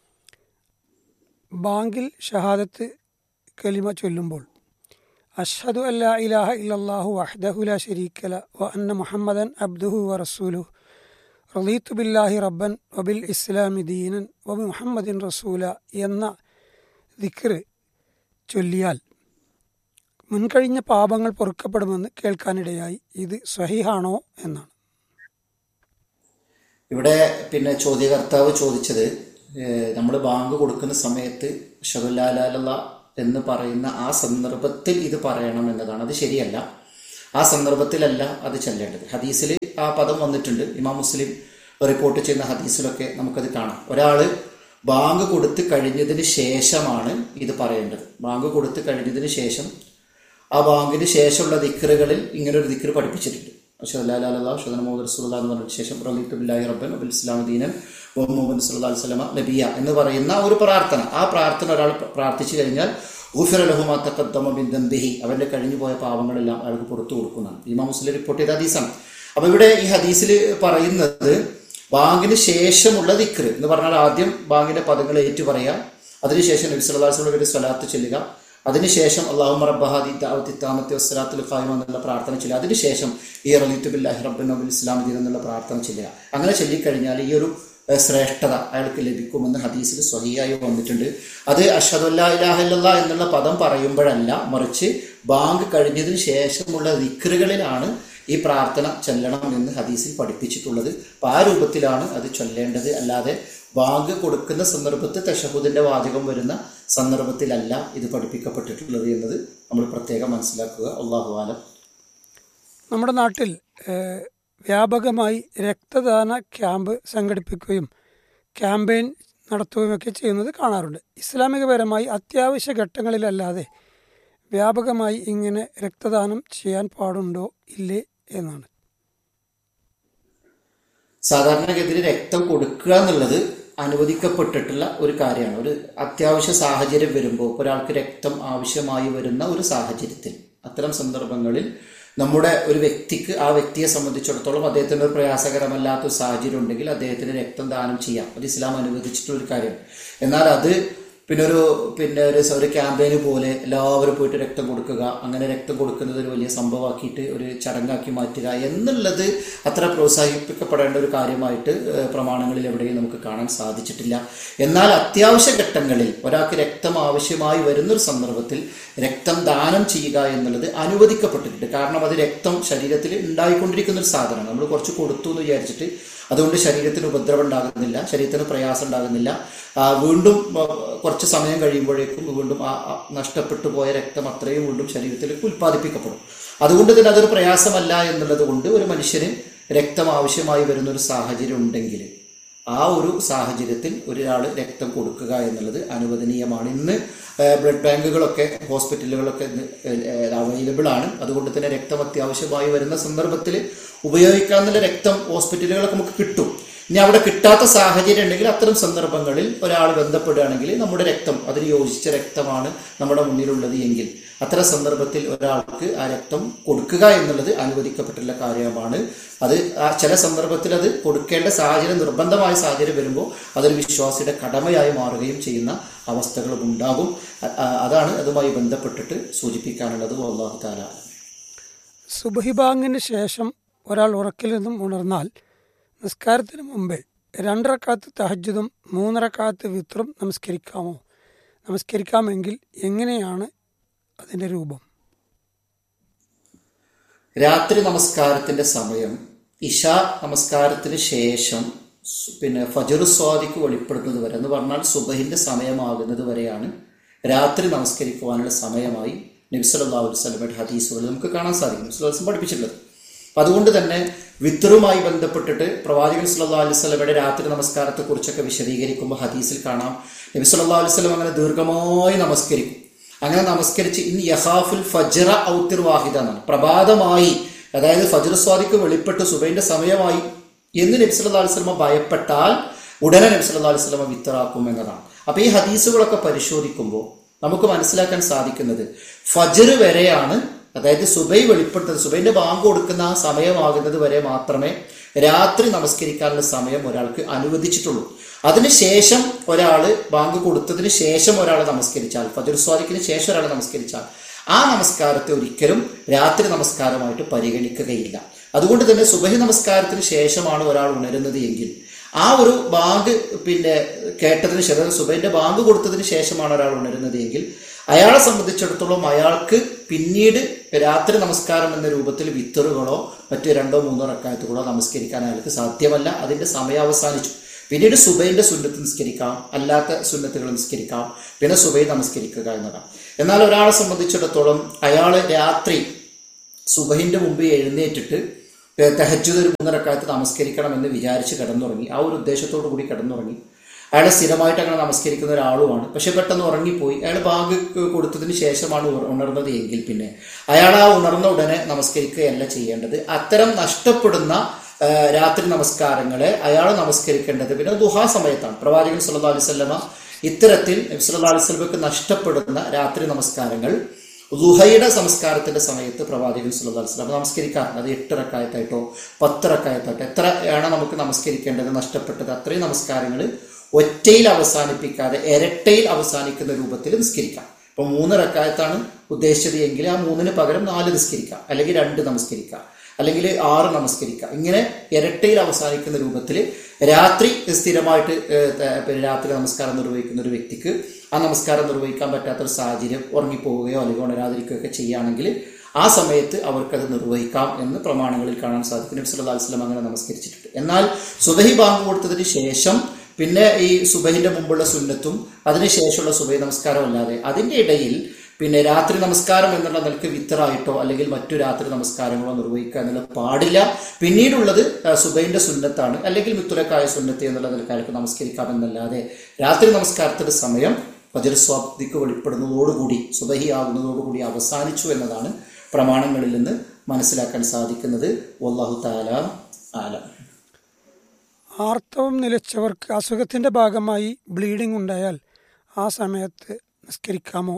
[SPEAKER 3] ബാങ്കിൽ ഷഹാദത്ത് കലിമ ചൊല്ലുമ്പോൾ അഷ്ഹദു അല്ലാ ഇലാഹ ഇല്ലല്ലാഹു വഹ്ദഹു ലാ ശരീക്കല വ അന്ന മുഹമ്മദൻ അബ്ദുഹു വ റസൂലുഹു റളീത്തു ബില്ലാഹി റബ്ബൻ വബിൽ ഇസ്ലാമി ദീനൻ വബി മുഹമ്മദിൻ റസൂല എന്ന ദിക്ർ ചൊല്ലിയാൽ മുൻകഴിഞ്ഞ പാപങ്ങൾ പൊറുക്കപ്പെടുമെന്ന് കേൾക്കാനിടയായി ഇത് സ്വഹിഹാണോ എന്നാണ്
[SPEAKER 4] ഇവിടെ പിന്നെ ചോദ്യകർത്താവ് ചോദിച്ചത് നമ്മൾ ബാങ്ക് കൊടുക്കുന്ന സമയത്ത് ഷഹുലാല എന്ന് പറയുന്ന ആ സന്ദർഭത്തിൽ ഇത് പറയണം എന്നതാണ് അത് ശരിയല്ല ആ സന്ദർഭത്തിലല്ല അത് ചെല്ലേണ്ടത് ഹദീസിൽ ആ പദം വന്നിട്ടുണ്ട് ഇമാം മുസ്ലിം റിപ്പോർട്ട് ചെയ്യുന്ന ഹദീസിലൊക്കെ നമുക്കത് കാണാം ഒരാള് ബാങ്ക് കൊടുത്ത് കഴിഞ്ഞതിന് ശേഷമാണ് ഇത് പറയേണ്ടത് ബാങ്ക് കൊടുത്ത് കഴിഞ്ഞതിന് ശേഷം ആ ബാങ്കിന് ശേഷമുള്ള ദിക്കറുകളിൽ ഇങ്ങനെ ഒരു ദിക്കറ് പഠിപ്പിച്ചിട്ടുണ്ട് ഷദന മുഹമ്മദ് റസൂൽ എന്ന് പറഞ്ഞ ശേഷം റലീത്തു ബില്ലാഹി റബ്ബൻ അബുൽ ഇസ്ലാം ദീനൻ മുഹമ്മദ് സല്ലല്ലാഹു അലൈഹി വസല്ലമ നബിയ എന്ന് പറയുന്ന ഒരു പ്രാർത്ഥന ആ പ്രാർത്ഥന ഒരാൾ പ്രാർത്ഥിച്ചു കഴിഞ്ഞാൽ ഊഫിർ ലഹുമാ തഖദ്ദമ ബിൻ ദംബിഹി അവന്റെ കഴിഞ്ഞു പോയ പാവങ്ങളെല്ലാം അയാൾക്ക് പുറത്തു കൊടുക്കുന്നതാണ് ഇമാം മുസ്ലിം റിപ്പോർട്ട് ചെയ്ത ഹദീസാണ് അപ്പൊ ഇവിടെ ഈ ഹദീസിൽ പറയുന്നത് ബാങ്കിന് ശേഷമുള്ള ദിക്ർ എന്ന് പറഞ്ഞാൽ ആദ്യം ബാങ്കിന്റെ പദങ്ങൾ ഏറ്റു പറയുക അതിനുശേഷം നബി സല്ലല്ലാഹു അലൈഹി വസല്ലം സ്വലാത്ത് ചൊല്ലുക അതിനുശേഷം അള്ളാഹു റബ്ബഹാദി ദാവത്തി താമത്തെ വസ്സലാത്തുൽ ഖായിമ എന്നുള്ള പ്രാർത്ഥന ചൊല്ലുക അതിനുശേഷം ഈ റലീത്തു ബില്ലാഹി റബ്ബൻ നബിൽ ഇസ്ലാം ദീൻ എന്നുള്ള പ്രാർത്ഥന ചൊല്ലുക അങ്ങനെ ചൊല്ലിക്കഴിഞ്ഞാൽ ഈ ഒരു ഏഹ്, ശ്രേഷ്ഠത അയാൾക്ക് ലഭിക്കുമെന്ന് ഹദീസിൽ സ്വഹിയായി വന്നിട്ടുണ്ട് അത് അഷദുല്ലാ ഇലാഹില്ല എന്നുള്ള പദം പറയുമ്പോഴല്ല മറിച്ച് ബാങ്ക് കഴിഞ്ഞതിന് ശേഷമുള്ള ദിക്റുകളിലാണ് ഈ പ്രാർത്ഥന ചൊല്ലണം എന്ന് ഹദീസിൽ പഠിപ്പിച്ചിട്ടുള്ളത് അപ്പം ആ രൂപത്തിലാണ് അത് ചൊല്ലേണ്ടത് അല്ലാതെ ബാങ്ക് കൊടുക്കുന്ന സന്ദർഭത്തിൽ തഷഹുദിന്റെ വാചകം വരുന്ന സന്ദർഭത്തിലല്ല ഇത് പഠിപ്പിക്കപ്പെട്ടിട്ടുള്ളത് എന്നത് നമ്മൾ പ്രത്യേകം മനസ്സിലാക്കുക അള്ളാഹു ആലം
[SPEAKER 3] നമ്മുടെ നാട്ടിൽ ഏഹ്, വ്യാപകമായി രക്തദാന ക്യാമ്പ് സംഘടിപ്പിക്കുകയും ക്യാമ്പയിൻ നടത്തുകയുമൊക്കെ ചെയ്യുന്നത് കാണാറുണ്ട് ഇസ്ലാമികപരമായി അത്യാവശ്യ ഘട്ടങ്ങളിലല്ലാതെ വ്യാപകമായി ഇങ്ങനെ രക്തദാനം ചെയ്യാൻ പാടുണ്ടോ ഇല്ലേ എന്നാണ്
[SPEAKER 4] സാധാരണഗതിയിൽ രക്തം കൊടുക്കുക എന്നുള്ളത് അനുവദിക്കപ്പെട്ടിട്ടുള്ള ഒരു കാര്യമാണ് ഒരു അത്യാവശ്യ സാഹചര്യം വരുമ്പോൾ ഒരാൾക്ക് രക്തം ആവശ്യമായി വരുന്ന ഒരു സാഹചര്യത്തിൽ അത്തരം സന്ദർഭങ്ങളിൽ നമ്മുടെ ഒരു വ്യക്തിക്ക് ആ വ്യക്തിയെ സംബന്ധിച്ചിടത്തോളം അദ്ദേഹത്തിന് ഒരു പ്രയാസകരമല്ലാത്ത ഒരു സാഹചര്യം ഉണ്ടെങ്കിൽ അദ്ദേഹത്തിന് രക്തം ദാനം ചെയ്യാം അത് ഇസ്ലാം അനുവദിച്ചിട്ടുള്ള ഒരു കാര്യമാണ് എന്നാൽ അത് പിന്നെ ഒരു പിന്നെ ഒരു സ- ഒരു ക്യാമ്പയിന് പോലെ എല്ലാവരും പോയിട്ട് രക്തം കൊടുക്കുക അങ്ങനെ രക്തം കൊടുക്കുന്നത് ഒരു വലിയ സംഭവമാക്കിയിട്ട് ഒരു ചടങ്ങാക്കി മാറ്റുക എന്നുള്ളത് അത്ര പ്രോത്സാഹിപ്പിക്കപ്പെടേണ്ട ഒരു കാര്യമായിട്ട് ഏഹ്, പ്രമാണങ്ങളിൽ എവിടെയും നമുക്ക് കാണാൻ സാധിച്ചിട്ടില്ല എന്നാൽ അത്യാവശ്യ ഘട്ടങ്ങളിൽ ഒരാൾക്ക് രക്തം ആവശ്യമായി വരുന്നൊരു സന്ദർഭത്തിൽ രക്തം ദാനം ചെയ്യുക എന്നുള്ളത് അനുവദിക്കപ്പെട്ടിട്ടുണ്ട് കാരണം അത് രക്തം ശരീരത്തിൽ ഉണ്ടായിക്കൊണ്ടിരിക്കുന്ന ഒരു സാധനമാണ് നമ്മൾ കുറച്ച് കൊടുത്തു എന്ന് വിചാരിച്ചിട്ട് അതുകൊണ്ട് ശരീരത്തിന് ഉപദ്രവം ഉണ്ടാകുന്നില്ല ശരീരത്തിന് പ്രയാസം ഉണ്ടാകുന്നില്ല ആ, വീണ്ടും ആ, കുറച്ച് സമയം കഴിയുമ്പോഴേക്കും വീണ്ടും ആ ആ നഷ്ടപ്പെട്ടു പോയ രക്തം അത്രയും വീണ്ടും ശരീരത്തിലേക്ക് ഉൽപ്പാദിപ്പിക്കപ്പെടും അതുകൊണ്ട് തന്നെ അതൊരു പ്രയാസമല്ല എന്നുള്ളത് കൊണ്ട് ഒരു മനുഷ്യന് രക്തം ആവശ്യമായി വരുന്ന ഒരു സാഹചര്യം ഉണ്ടെങ്കിൽ ആ ഒരു സാഹചര്യത്തിൽ ഒരാൾ രക്തം കൊടുക്കുക എന്നുള്ളത് അനുവദനീയമാണ് ഇന്ന് ഏഹ്, ബ്ലഡ് ബാങ്കുകളൊക്കെ ഹോസ്പിറ്റലുകളൊക്കെ ഇന്ന് അവൈലബിൾ ആണ് അതുകൊണ്ട് തന്നെ രക്തം അത്യാവശ്യമായി വരുന്ന സന്ദർഭത്തിൽ ഉപയോഗിക്കാവുന്ന രക്തം ഹോസ്പിറ്റലുകളൊക്കെ നമുക്ക് കിട്ടും ഇനി അവിടെ കിട്ടാത്ത സാഹചര്യം ഉണ്ടെങ്കിൽ അത്തരം സന്ദർഭങ്ങളിൽ ഒരാൾ ബന്ധപ്പെടുകയാണെങ്കിൽ നമ്മുടെ രക്തം അതിന് യോജിച്ച രക്തമാണ് നമ്മുടെ മുന്നിലുള്ളത് എങ്കിൽ അത്തരം സന്ദർഭത്തിൽ ഒരാൾക്ക് ആ രക്തം കൊടുക്കുക എന്നുള്ളത് അനുവദിക്കപ്പെട്ടുള്ള കാര്യമാണ് അത് ആ ചില സന്ദർഭത്തിൽ അത് കൊടുക്കേണ്ട സാഹചര്യം നിർബന്ധമായ സാഹചര്യം വരുമ്പോൾ അതൊരു വിശ്വാസിയുടെ കടമയായി മാറുകയും ചെയ്യുന്ന അവസ്ഥകളും ഉണ്ടാകും അ- ആ- അതാണ് അതുമായി ബന്ധപ്പെട്ടിട്ട് സൂചിപ്പിക്കാനുള്ളത് അള്ളാഹു താല
[SPEAKER 3] സുബഹി ബാങ്കിന് ശേഷം ഒരാൾ ഉറക്കിൽ നിന്നും ഉണർന്നാൽ നിസ്കാരത്തിന് മുമ്പേ രണ്ടരക്കാത്ത് തഹജ്ജുദും മൂന്നരക്കാത്ത് വിത്രും നമസ്കരിക്കാമോ നമസ്കരിക്കാമെങ്കിൽ എങ്ങനെയാണ് അതിൻ്റെ രൂപം
[SPEAKER 4] രാത്രി നമസ്കാരത്തിന്റെ സമയം ഇഷ നമസ്കാരത്തിന് ശേഷം സു- പിന്നെ ഫജറു സ്വാദിക്ക് വെളിപ്പെടുന്നത് വരെ എന്ന് പറഞ്ഞാൽ സുബഹിന്റെ സമയമാകുന്നത് വരെയാണ് രാത്രി നമസ്കരിക്കുവാനുള്ള സമയമായി നബ്സല്ലാ വസ്ലമയുടെ ഹദീസുകൾ നമുക്ക് കാണാൻ സാധിക്കും നബ്സുല്ലാസ്ലം പഠിപ്പിച്ചിട്ടുള്ളത് അപ്പം അതുകൊണ്ട് തന്നെ വിത്തറുമായി ബന്ധപ്പെട്ടിട്ട് പ്രവാചകൻ സല്ലാ അലൈഹി സ്വലമയുടെ രാത്രി നമസ്കാരത്തെക്കുറിച്ചൊക്കെ വിശദീകരിക്കുമ്പോൾ ഹദീസിൽ കാണാം നബി സല്ലാ അലൈഹി സ്വലം അങ്ങനെ ദീർഘമായി നമസ്കരിക്കും അങ്ങനെ നമസ്കരിച്ച് ഇൻ യഹാഫുൽ ഫജ്റ ഔത്തിർ വാഹിദ എന്നാണ് പ്രഭാതമായി അതായത് ഫജ്ർ സ്വാദിക്ക് വെളിപ്പെട്ട് സുബൈന്റെ സമയമായി എന്ന് നബി സല്ലല്ലാഹു അലൈഹി വസല്ലമ ഭയപ്പെട്ടാൽ ഉടനെ നബി സല്ലല്ലാഹു അലൈഹി വസല്ലമ വിത്തറാക്കും എന്നതാണ് അപ്പൊ ഈ ഹദീസുകളൊക്കെ പരിശോധിക്കുമ്പോൾ നമുക്ക് മനസ്സിലാക്കാൻ സാധിക്കുന്നത് ഫജ്ർ വരെയാണ് അതായത് സുബൈ വെളിപ്പെടുത്തത് സുബൈന്റെ ബാങ്ക് കൊടുക്കുന്ന ആ സമയമാകുന്നത് വരെ മാത്രമേ രാത്രി നമസ്കരിക്കാനുള്ള സമയം ഒരാൾക്ക് അനുവദിച്ചിട്ടുള്ളൂ അതിനുശേഷം ഒരാൾ ബാങ്ക് കൊടുത്തതിന് ശേഷം ഒരാൾ നമസ്കരിച്ചാൽ ഫജർ സ്വാദിക്കിന് ശേഷം ഒരാൾ നമസ്കരിച്ചാൽ ആ നമസ്കാരത്തെ ഒരിക്കലും രാത്രി നമസ്കാരമായിട്ട് പരിഗണിക്കുകയില്ല അതുകൊണ്ട് തന്നെ സുബഹി നമസ്കാരത്തിന് ശേഷമാണ് ഒരാൾ ഉണരുന്നത് എങ്കിൽ ആ ഒരു ബാങ്ക് പിന്നെ കേട്ടതിന് ശേഷം സുബൈന്റെ ബാങ്ക് കൊടുത്തതിന് ശേഷമാണ് ഒരാൾ ഉണരുന്നത് എങ്കിൽ അയാളെ സംബന്ധിച്ചിടത്തോളം അയാൾക്ക് പിന്നീട് രാത്രി നമസ്കാരം എന്ന രൂപത്തിൽ വിത്തറുകളോ മറ്റു രണ്ടോ മൂന്നോ റക്കായത്തുകളോ നമസ്കരിക്കാൻ അയാൾക്ക് സാധ്യമല്ല അതിന്റെ സമയം അവസാനിച്ചു പിന്നീട് സുബൈന്റെ സുന്നത്ത് നിസ്കരിക്കാം അല്ലാത്ത സുന്നത്തുകൾ നിസ്കരിക്കാം പിന്നെ സുബൈ നമസ്കരിക്കുക എന്നതാണ് എന്നാൽ ഒരാളെ സംബന്ധിച്ചിടത്തോളം അയാൾ രാത്രി സുബഹിന്റെ മുമ്പ് എഴുന്നേറ്റിട്ട് തെഹജുദ് ഒരു മൂന്നരക്കാലത്ത് നമസ്കരിക്കണം എന്ന് വിചാരിച്ച് കിടന്നുറങ്ങി ആ ഒരു ഉദ്ദേശത്തോടു കൂടി കിടന്നുറങ്ങി അയാൾ സ്ഥിരമായിട്ട് അങ്ങനെ നമസ്കരിക്കുന്ന ഒരാളുമാണ് പക്ഷെ പെട്ടെന്ന് ഉറങ്ങിപ്പോയി അയാൾ ബാഗ് കൊടുത്തതിന് ശേഷമാണ് ഉണ- ഉണർന്നത് എങ്കിൽ പിന്നെ അയാൾ ആ ഉണർന്ന ഉടനെ നമസ്കരിക്കുകയല്ല ചെയ്യേണ്ടത് അത്തരം നഷ്ടപ്പെടുന്ന ആ, രാത്രി നമസ്കാരങ്ങളെ അയാൾ നമസ്കരിക്കേണ്ടത് പിന്നെ ദുഹാ സമയത്താണ് പ്രവാചകൻ സല്ലല്ലാഹു അലൈഹി വസല്ലമ ഇത്തരത്തിൽ നബി സല്ലല്ലാഹു അലൈഹി വസല്ലമക്ക് നഷ്ടപ്പെടുന്ന രാത്രി നമസ്കാരങ്ങൾ ലുഹയുടെ സംസ്കാരത്തിന്റെ സമയത്ത് പ്രവാചകൻ സല്ലല്ലാഹു അലൈഹി വസല്ലം നമസ്കരിക്കാറുണ്ട് അത് എട്ട് റക്കായത്തായിട്ടോ പത്ത് റക്കായത്തായിട്ടോ എത്രയാണ് നമുക്ക് നമസ്കരിക്കേണ്ടത് നഷ്ടപ്പെട്ടത് അത്രയും നമസ്കാരങ്ങൾ ഒറ്റയിൽ അവസാനിപ്പിക്കാതെ ഇരട്ടയിൽ അവസാനിക്കുന്ന രൂപത്തിൽ നിസ്കരിക്കാം ഇപ്പൊ മൂന്ന് റക്കായത്താണ് ഉദ്ദേശിച്ചത് എങ്കിൽ ആ മൂന്നിന് പകരം നാല് നിസ്കരിക്കാം അല്ലെങ്കിൽ രണ്ട് നമസ്കരിക്കാം അല്ലെങ്കിൽ ആറ് നമസ്കരിക്കാം ഇങ്ങനെ ഇരട്ടയിൽ അവസാനിക്കുന്ന രൂപത്തിൽ രാത്രി സ്ഥിരമായിട്ട് ഏഹ്, ത- പിന്നെ രാത്രി നമസ്കാരം നിർവഹിക്കുന്ന ഒരു വ്യക്തിക്ക് ആ നമസ്കാരം നിർവഹിക്കാൻ പറ്റാത്തൊരു സാഹചര്യം ഉറങ്ങിപ്പോവുകയോ അല്ലെങ്കിൽ ഉണരാതിരിക്കുകയോ ഒക്കെ ചെയ്യുകയാണെങ്കിൽ ആ സമയത്ത് അവർക്കത് നിർവഹിക്കാം എന്ന് പ്രമാണങ്ങളിൽ കാണാൻ സാധിക്കും നബി സല്ലല്ലാഹു അലൈഹി വസല്ലം അങ്ങനെ നമസ്കരിച്ചിട്ടുണ്ട് എന്നാൽ സുബഹി ബാങ്ക് കൊടുത്തതിന് ശേഷം പിന്നെ ഈ സുബഹിന്റെ മുമ്പുള്ള സുന്നത്തും അതിനുശേഷമുള്ള സുബഹി നമസ്കാരം അല്ലാതെ അതിന്റെ ഇടയിൽ പിന്നെ രാത്രി നമസ്കാരം എന്നുള്ള നിലക്ക് വിത്തറായിട്ടോ അല്ലെങ്കിൽ മറ്റു രാത്രി നമസ്കാരങ്ങളോ നിർവഹിക്കുക എന്നുള്ളത് പാടില്ല പിന്നീടുള്ളത് ആ, സുബൈന്റെ സുന്നത്താണ് അല്ലെങ്കിൽ മിത്തുലക്കായ സുന്നത്ത് എന്നുള്ള നിലക്കാർക്ക് നമസ്കരിക്കാം എന്നല്ലാതെ രാത്രി നമസ്കാരത്തിന്റെ സമയം ഫജർ സ്വാബ്ദിക്ക് വെളിപ്പെടുന്നതോടുകൂടി സുബഹി ആകുന്നതോടുകൂടി അവസാനിച്ചു എന്നതാണ് പ്രമാണങ്ങളിൽ നിന്ന് മനസ്സിലാക്കാൻ സാധിക്കുന്നത് വല്ലാഹു താല ആലം
[SPEAKER 3] ആർത്തവം നിലച്ചവർക്ക് അസുഖത്തിന്റെ ഭാഗമായി ബ്ലീഡിംഗ് ഉണ്ടായാൽ ആ സമയത്ത് നിസ്കരിക്കാമോ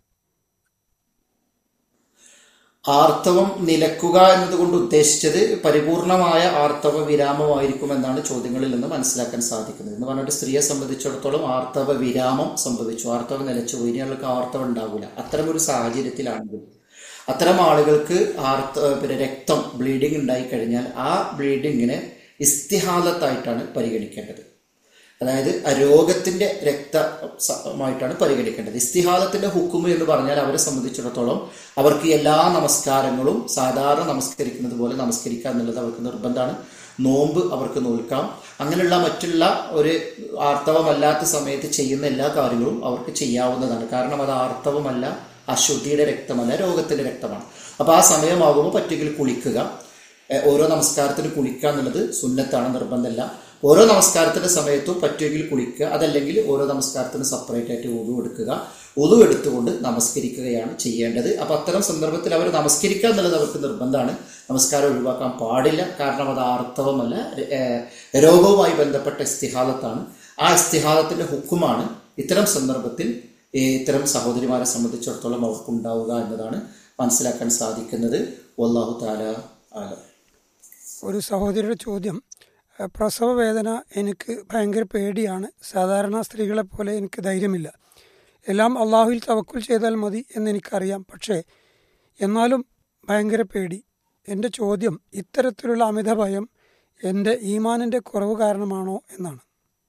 [SPEAKER 4] ആർത്തവം നിലക്കുക എന്നതുകൊണ്ട് ഉദ്ദേശിച്ചത് പരിപൂർണമായ ആർത്തവ വിരാമമായിരിക്കും എന്നാണ് ചോദ്യങ്ങളിൽ നിന്ന് മനസ്സിലാക്കാൻ സാധിക്കുന്നത് എന്ന് പറഞ്ഞിട്ട് സ്ത്രീയെ സംബന്ധിച്ചിടത്തോളം ആർത്തവ വിരാമം സംഭവിച്ചു ആർത്തവം നിലച്ചു പോയി ഇനി അവൾക്ക് ആർത്തവം ഉണ്ടാകില്ല അത്തരമൊരു സാഹചര്യത്തിലാണെങ്കിൽ അത്തരം ആളുകൾക്ക് ആർത്ത പിന്നെ രക്തം ബ്ലീഡിംഗ് ഉണ്ടായിക്കഴിഞ്ഞാൽ ആ ബ്ലീഡിങ്ങിനെ ഇസ്തിഹാലത്തായിട്ടാണ് പരിഗണിക്കേണ്ടത് അതായത് ആ രോഗത്തിന്റെ രക്തമായിട്ടാണ് പരിഗണിക്കേണ്ടത് ഇസ്തിഹാദത്തിന്റെ ഹുക്കുമ് എന്ന് പറഞ്ഞാൽ അവരെ സംബന്ധിച്ചിടത്തോളം അവർക്ക് എല്ലാ നമസ്കാരങ്ങളും സാധാരണ നമസ്കരിക്കുന്നത് പോലെ നമസ്കരിക്കുക എന്നുള്ളത് അവർക്ക് നിർബന്ധമാണ് നോമ്പ് അവർക്ക് നോൽക്കാം അങ്ങനെയുള്ള മറ്റുള്ള ഒരു ആർത്തവമല്ലാത്ത സമയത്ത് ചെയ്യുന്ന എല്ലാ കാര്യങ്ങളും അവർക്ക് ചെയ്യാവുന്നതാണ് കാരണം അത് ആർത്തവമല്ല അശുദ്ധിയുടെ രക്തമല്ല രോഗത്തിന്റെ രക്തമാണ് അപ്പൊ ആ സമയമാകുമ്പോൾ പറ്റുമെങ്കിൽ കുളിക്കുക ഏഹ് ഓരോ നമസ്കാരത്തിന് കുളിക്കുക എന്നുള്ളത് സുന്നത്താണ് നിർബന്ധമല്ല ഓരോ നമസ്കാരത്തിന്റെ സമയത്തും പറ്റുമെങ്കിൽ കുളിക്കുക അതല്ലെങ്കിൽ ഓരോ നമസ്കാരത്തിന് സെപ്പറേറ്റ് ആയിട്ട് ഉതു എടുക്കുക ഉതു എടുത്തുകൊണ്ട് നമസ്കരിക്കുകയാണ് ചെയ്യേണ്ടത് അപ്പൊ അത്തരം സന്ദർഭത്തിൽ അവർ നമസ്കരിക്കുക എന്നുള്ളത് അവർക്ക് നിർബന്ധമാണ് നമസ്കാരം ഒഴിവാക്കാൻ പാടില്ല കാരണം അത് ആർത്തവമല്ല ഏഹ് രോഗവുമായി ബന്ധപ്പെട്ട ഇസ്തിഹാദത്താണ് ആ ഇസ്തിഹാദത്തിന്റെ ഹുക്കുമാണ് ഇത്തരം സന്ദർഭത്തിൽ ഈ ഇത്തരം സഹോദരിമാരെ സംബന്ധിച്ചിടത്തോളം അവർക്കുണ്ടാവുക എന്നതാണ് മനസ്സിലാക്കാൻ സാധിക്കുന്നത് വല്ലാഹു താല ആലം
[SPEAKER 3] ഒരു സഹോദരിയുടെ ചോദ്യം അഹ് പ്രസവ വേദന എനിക്ക് ഭയങ്കര പേടിയാണ് സാധാരണ സ്ത്രീകളെ പോലെ എനിക്ക് ധൈര്യമില്ല എല്ലാം അള്ളാഹുവിൽ തവക്കുൽ ചെയ്താൽ മതി എന്നെനിക്കറിയാം പക്ഷേ എന്നാലും ഭയങ്കര പേടി എൻ്റെ ചോദ്യം ഇത്തരത്തിലുള്ള അമിത ഭയം എൻ്റെ ഈമാനിൻ്റെ കുറവ് കാരണമാണോ എന്നാണ്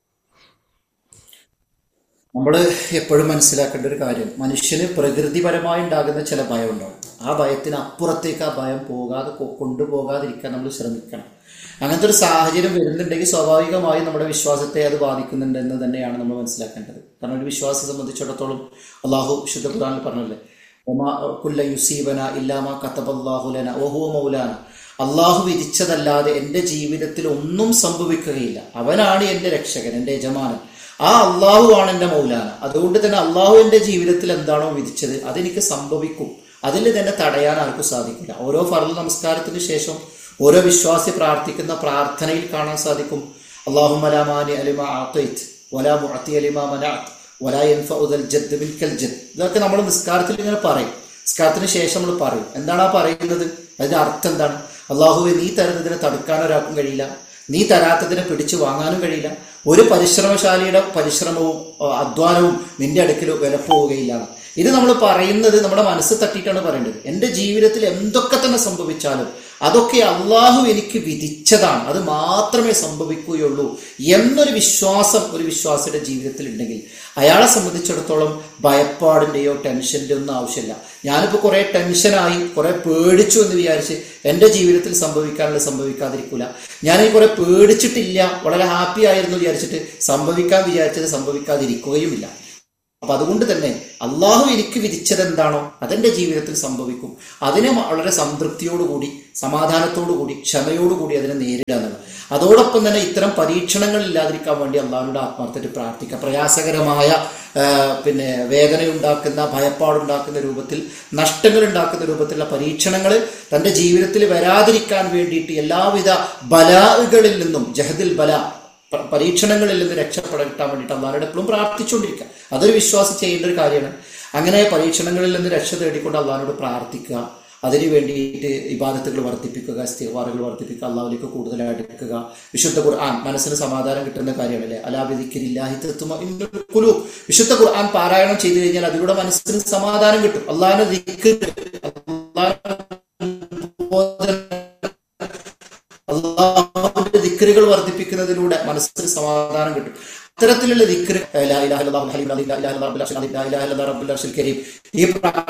[SPEAKER 4] നമ്മൾ എപ്പോഴും മനസ്സിലാക്കേണ്ട ഒരു കാര്യം മനുഷ്യന് പ്രകൃതിപരമായി ഉണ്ടാകുന്ന ചില ഭയം ഉണ്ടാവും ആ ഭയത്തിന് അപ്പുറത്തേക്ക് ആ ഭയം പോകാതെ കൊ- കൊണ്ടുപോകാതിരിക്കാൻ നമ്മൾ ശ്രമിക്കണം അങ്ങനത്തെ ഒരു സാഹചര്യം വരുന്നുണ്ടെങ്കിൽ സ്വാഭാവികമായും നമ്മുടെ വിശ്വാസത്തെ അത് ബാധിക്കുന്നുണ്ട് എന്ന് തന്നെയാണ് നമ്മൾ മനസ്സിലാക്കേണ്ടത് കാരണം ഒരു വിശ്വാസിയെ സംബന്ധിച്ചിടത്തോളം അള്ളാഹു ശുദ്ധ ഖുർആനിൽ പറഞ്ഞല്ലേ ഒമാ കുല്ല യുസീബന ഇല്ലാമ കത്തബല്ലാഹുലന ഓഹോ മൗലാന അള്ളാഹു വിധിച്ചതല്ലാതെ എൻ്റെ ജീവിതത്തിൽ ഒന്നും സംഭവിക്കുകയില്ല അവനാണ് എൻ്റെ രക്ഷകൻ എൻ്റെ യജമാനൻ ആ അള്ളാഹു ആണ് എൻ്റെ മൗലാന അതുകൊണ്ട് തന്നെ അള്ളാഹു എൻ്റെ ജീവിതത്തിൽ എന്താണോ വിധിച്ചത് അതെനിക്ക് സംഭവിക്കും അതിൽ തന്നെ തടയാൻ ആർക്കും സാധിക്കില്ല ഓരോ ഫർദ് നമസ്കാരത്തിന് ശേഷം ഓരോ വിശ്വാസി പ്രാർത്ഥിക്കുന്ന പ്രാർത്ഥനയിൽ കാണാൻ സാധിക്കും അള്ളാഹു മലാമാനി അലിമ ആത്തൈത്ത് വലാ മുഅത്തി അലിമ മനാത്ത് വലാ യൻഫഉദൽ ജദ്ദ് മിൻകൽ ജദ് ഇതൊക്കെ നമ്മൾ നിസ്കാരത്തിൽ ഇങ്ങനെ പറയും നിസ്കാരത്തിന് ശേഷം നമ്മൾ പറയും എന്താണ് ആ പറയുന്നത് അതിന്റെ അർത്ഥം എന്താണ് അള്ളാഹുവെ നീ തരുന്നതിനെ തടുക്കാൻ ഒരാൾക്കും കഴിയില്ല നീ തരാത്തതിനെ പിടിച്ചു വാങ്ങാനും കഴിയില്ല ഒരു പരിശ്രമശാലിയുടെ പരിശ്രമവും ആ, അധ്വാനവും നിന്റെ അടുക്കൽ വിലപ്പോവുകയില്ല ഇത് നമ്മൾ പറയുന്നത് നമ്മുടെ മനസ്സ് തട്ടിയിട്ടാണ് പറയേണ്ടത് എൻ്റെ ജീവിതത്തിൽ എന്തൊക്കെ തന്നെ സംഭവിച്ചാലും അതൊക്കെ അള്ളാഹു എനിക്ക് വിധിച്ചതാണ് അത് മാത്രമേ സംഭവിക്കുകയുള്ളൂ എന്നൊരു വിശ്വാസം ഒരു വിശ്വാസിയുടെ ജീവിതത്തിൽ ഉണ്ടെങ്കിൽ അയാളെ സംബന്ധിച്ചിടത്തോളം ഭയപ്പാടിൻ്റെയോ ടെൻഷൻ്റെയോ ഒന്നും ആവശ്യമില്ല ഞാനിപ്പോൾ കുറേ ടെൻഷനായി കുറേ പേടിച്ചു എന്ന് വിചാരിച്ച് എൻ്റെ ജീവിതത്തിൽ സംഭവിക്കാനുള്ള സംഭവിക്കാതിരിക്കില്ല ഞാൻ കുറെ പേടിച്ചിട്ടില്ല വളരെ ഹാപ്പി ആയിരുന്നു വിചാരിച്ചിട്ട് സംഭവിക്കാൻ വിചാരിച്ചത് സംഭവിക്കാതിരിക്കുകയുമില്ല അപ്പൊ അതുകൊണ്ട് തന്നെ അള്ളാഹു എനിക്ക് വിധിച്ചത് എന്താണോ അതെന്റെ ജീവിതത്തിൽ സംഭവിക്കും അതിനെ വളരെ സംതൃപ്തിയോടുകൂടി സമാധാനത്തോടുകൂടി ക്ഷമയോടുകൂടി അതിനെ നേരിടുക എന്നുള്ളത് അതോടൊപ്പം തന്നെ ഇത്തരം പരീക്ഷണങ്ങൾ ഇല്ലാതിരിക്കാൻ വേണ്ടി അള്ളാഹുവിനോട് ആത്മാർത്ഥത്തിൽ പ്രാർത്ഥിക്കുക പ്രയാസകരമായ ആ, പിന്നെ വേദനയുണ്ടാക്കുന്ന ഭയപ്പാടുണ്ടാക്കുന്ന രൂപത്തിൽ നഷ്ടങ്ങൾ ഉണ്ടാക്കുന്ന രൂപത്തിലുള്ള പരീക്ഷണങ്ങൾ തൻ്റെ ജീവിതത്തിൽ വരാതിരിക്കാൻ വേണ്ടിയിട്ട് എല്ലാവിധ ബലാകളിൽ നിന്നും ജഹദിൽ ബല പ- പരീക്ഷണങ്ങളിൽ നിന്ന് രക്ഷപ്പെടാൻ വേണ്ടിയിട്ട് അള്ളാഹുടെ എപ്പോഴും പ്രാർത്ഥിച്ചുകൊണ്ടിരിക്കുക അതൊരു വിശ്വാസം ചെയ്യേണ്ട ഒരു കാര്യമാണ് അങ്ങനെ പരീക്ഷണങ്ങളിൽ നിന്ന് രക്ഷ തേടിക്കൊണ്ട് അള്ളാഹിനോട് പ്രാർത്ഥിക്കുക അതിനു വേണ്ടിയിട്ട് ഇബാദത്തുകൾ വർദ്ധിപ്പിക്കുക സ്ഥിരവാറുകൾ വർദ്ധിപ്പിക്കുക അള്ളാഹുലേക്ക് കൂടുതൽ അടുക്കുക വിശുദ്ധ ഖുർആൻ മനസ്സിന് സമാധാനം കിട്ടുന്ന കാര്യമാണല്ലേ അലാബിദിക്കില്ലാഹി കുലു വിശുദ്ധ ഖുർആൻ പാരായണം ചെയ്തു കഴിഞ്ഞാൽ അതിലൂടെ മനസ്സിന് സമാധാനം കിട്ടും അള്ളാഹിനെ ദിക്ക് അള്ളാഹുവിന്റെ ദിക്കറുകൾ വർദ്ധിപ്പിക്കുന്നതിലൂടെ മനസ്സിന് സമാധാനം കിട്ടും അത്തരത്തിലുള്ള ദിക്കറ് ലാ ഇലാഹ ഇല്ലല്ലാഹു അൽ ഹലീം, ലാ ഇലാഹ ഇല്ലല്ലാഹു റബ്ബുൽ അർശിൽ അദീം, ലാ ഇലാഹ ഇല്ലല്ലാഹു റബ്ബുൽ അർശിൽ കരീം ഈ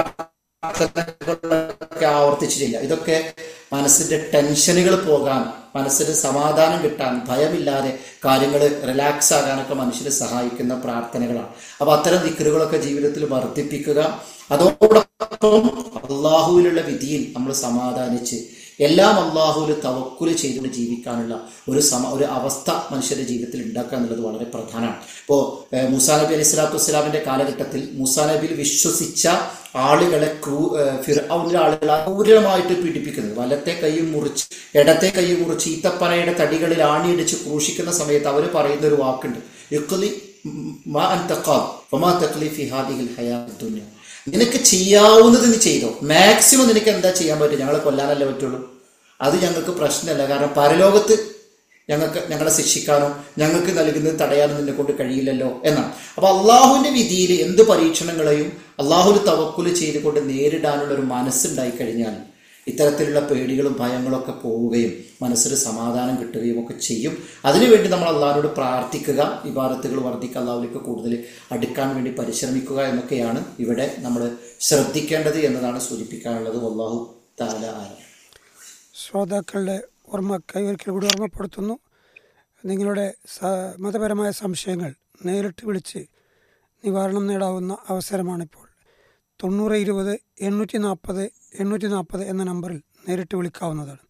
[SPEAKER 4] പ്രാർത്ഥനകളൊക്കെ ആവർത്തിച്ച് ചെയ്യുക ഇതൊക്കെ മനസ്സിന്റെ ടെൻഷനുകൾ പോകാൻ മനസ്സിന് സമാധാനം കിട്ടാൻ ഭയമില്ലാതെ കാര്യങ്ങൾ റിലാക്സ് ആകാനൊക്കെ മനുഷ്യരെ സഹായിക്കുന്ന പ്രാർത്ഥനകളാണ് അപ്പൊ അത്തരം ദിക്കറുകളൊക്കെ ജീവിതത്തിൽ വർദ്ധിപ്പിക്കുക അതോടൊപ്പം അള്ളാഹുവിലുള്ള വിധിയിൽ നമ്മൾ സമാധാനിച്ച് എല്ലാം അള്ളാഹുവിൽ തവക്കുല് ചെയ്തുകൊണ്ട് ജീവിക്കാനുള്ള ഒരു സമ ഒരു അവസ്ഥ മനുഷ്യരുടെ ജീവിതത്തിൽ ഉണ്ടാക്കുക എന്നുള്ളത് വളരെ പ്രധാനമാണ് ഇപ്പോൾ മുസാ നബി അലൈഹി സ്വലാത്തു വസ്സലാമിന്റെ കാലഘട്ടത്തിൽ മുസാ നബിയിൽ വിശ്വസിച്ച ആളുകളെ ക്രൂ ഫിർഔനിലെ ആളുകളെ ക്രൂരമായിട്ട് പീഡിപ്പിക്കുന്നത് വലത്തെ കൈയും മുറിച്ച് ഇടത്തെ കൈയും മുറിച്ച് ഈത്തപ്പനയുടെ തടികളിൽ ആണിയിടിച്ച് ക്രൂശിക്കുന്ന സമയത്ത് അവർ പറയുന്ന ഒരു വാക്കുണ്ട് യുക്ലി മാ അൻ തഖാം വമാ തഖ്ലി ഫി ഹാദിഹിൽ ഹയാത്ത് ദുനിയ നിനക്ക് ചെയ്യാവുന്നത് നീ ചെയ്തോ മാക്സിമം നിനക്ക് എന്താ ചെയ്യാൻ പറ്റും ഞങ്ങളെ കൊല്ലാനല്ലേ പറ്റുള്ളൂ അത് ഞങ്ങൾക്ക് പ്രശ്നമല്ല കാരണം പരലോകത്ത് ഞങ്ങൾക്ക് ഞങ്ങളെ ശിക്ഷിക്കാനോ ഞങ്ങൾക്ക് നൽകുന്നത് തടയാനോ നിന്നെ കൊണ്ട് കഴിയില്ലല്ലോ എന്നാണ് അപ്പൊ അള്ളാഹുവിന്റെ വിധിയിൽ എന്ത് പരീക്ഷണങ്ങളെയും അള്ളാഹുവിന് തവക്കുല് ചെയ്തുകൊണ്ട് നേരിടാനുള്ള ഒരു മനസ്സുണ്ടായി കഴിഞ്ഞാൽ ഇത്തരത്തിലുള്ള പേടികളും ഭയങ്ങളും ഒക്കെ പോവുകയും മനസ്സിന് സമാധാനം കിട്ടുകയും ഒക്കെ ചെയ്യും അതിനുവേണ്ടി നമ്മൾ അള്ളാഹിനോട് പ്രാർത്ഥിക്കുക ഇബാദത്തുകൾ വർദ്ധിക്കുക അള്ളാഹുലേക്ക് കൂടുതൽ അടുക്കാൻ വേണ്ടി പരിശ്രമിക്കുക എന്നൊക്കെയാണ് ഇവിടെ നമ്മൾ ശ്രദ്ധിക്കേണ്ടത് എന്നതാണ് സൂചിപ്പിക്കാനുള്ളത് അള്ളാഹു താല ആല
[SPEAKER 3] ശ്രോതാക്കളുടെ ഓർമ്മ കൈവരിക്കൽ കൂടി ഓർമ്മപ്പെടുത്തുന്നു നിങ്ങളുടെ സ- മതപരമായ സംശയങ്ങൾ നേരിട്ട് വിളിച്ച് നിവാരണം നേടാവുന്ന അവസരമാണിപ്പോൾ തൊണ്ണൂറ് ഇരുപത് എണ്ണൂറ്റി നാൽപ്പത് എണ്ണൂറ്റി നാൽപ്പത് എന്ന നമ്പറിൽ നേരിട്ട് വിളിക്കാവുന്നതാണ്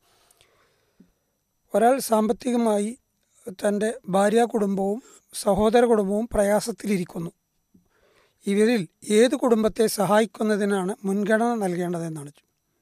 [SPEAKER 3] ഒരാൾ സാമ്പത്തികമായി തൻ്റെ ഭാര്യ കുടുംബവും സഹോദര കുടുംബവും പ്രയാസത്തിലിരിക്കുന്നു ഇവരിൽ ഏത് കുടുംബത്തെ സഹായിക്കുന്നതിനാണ് മുൻഗണന നൽകേണ്ടതെന്നാണ്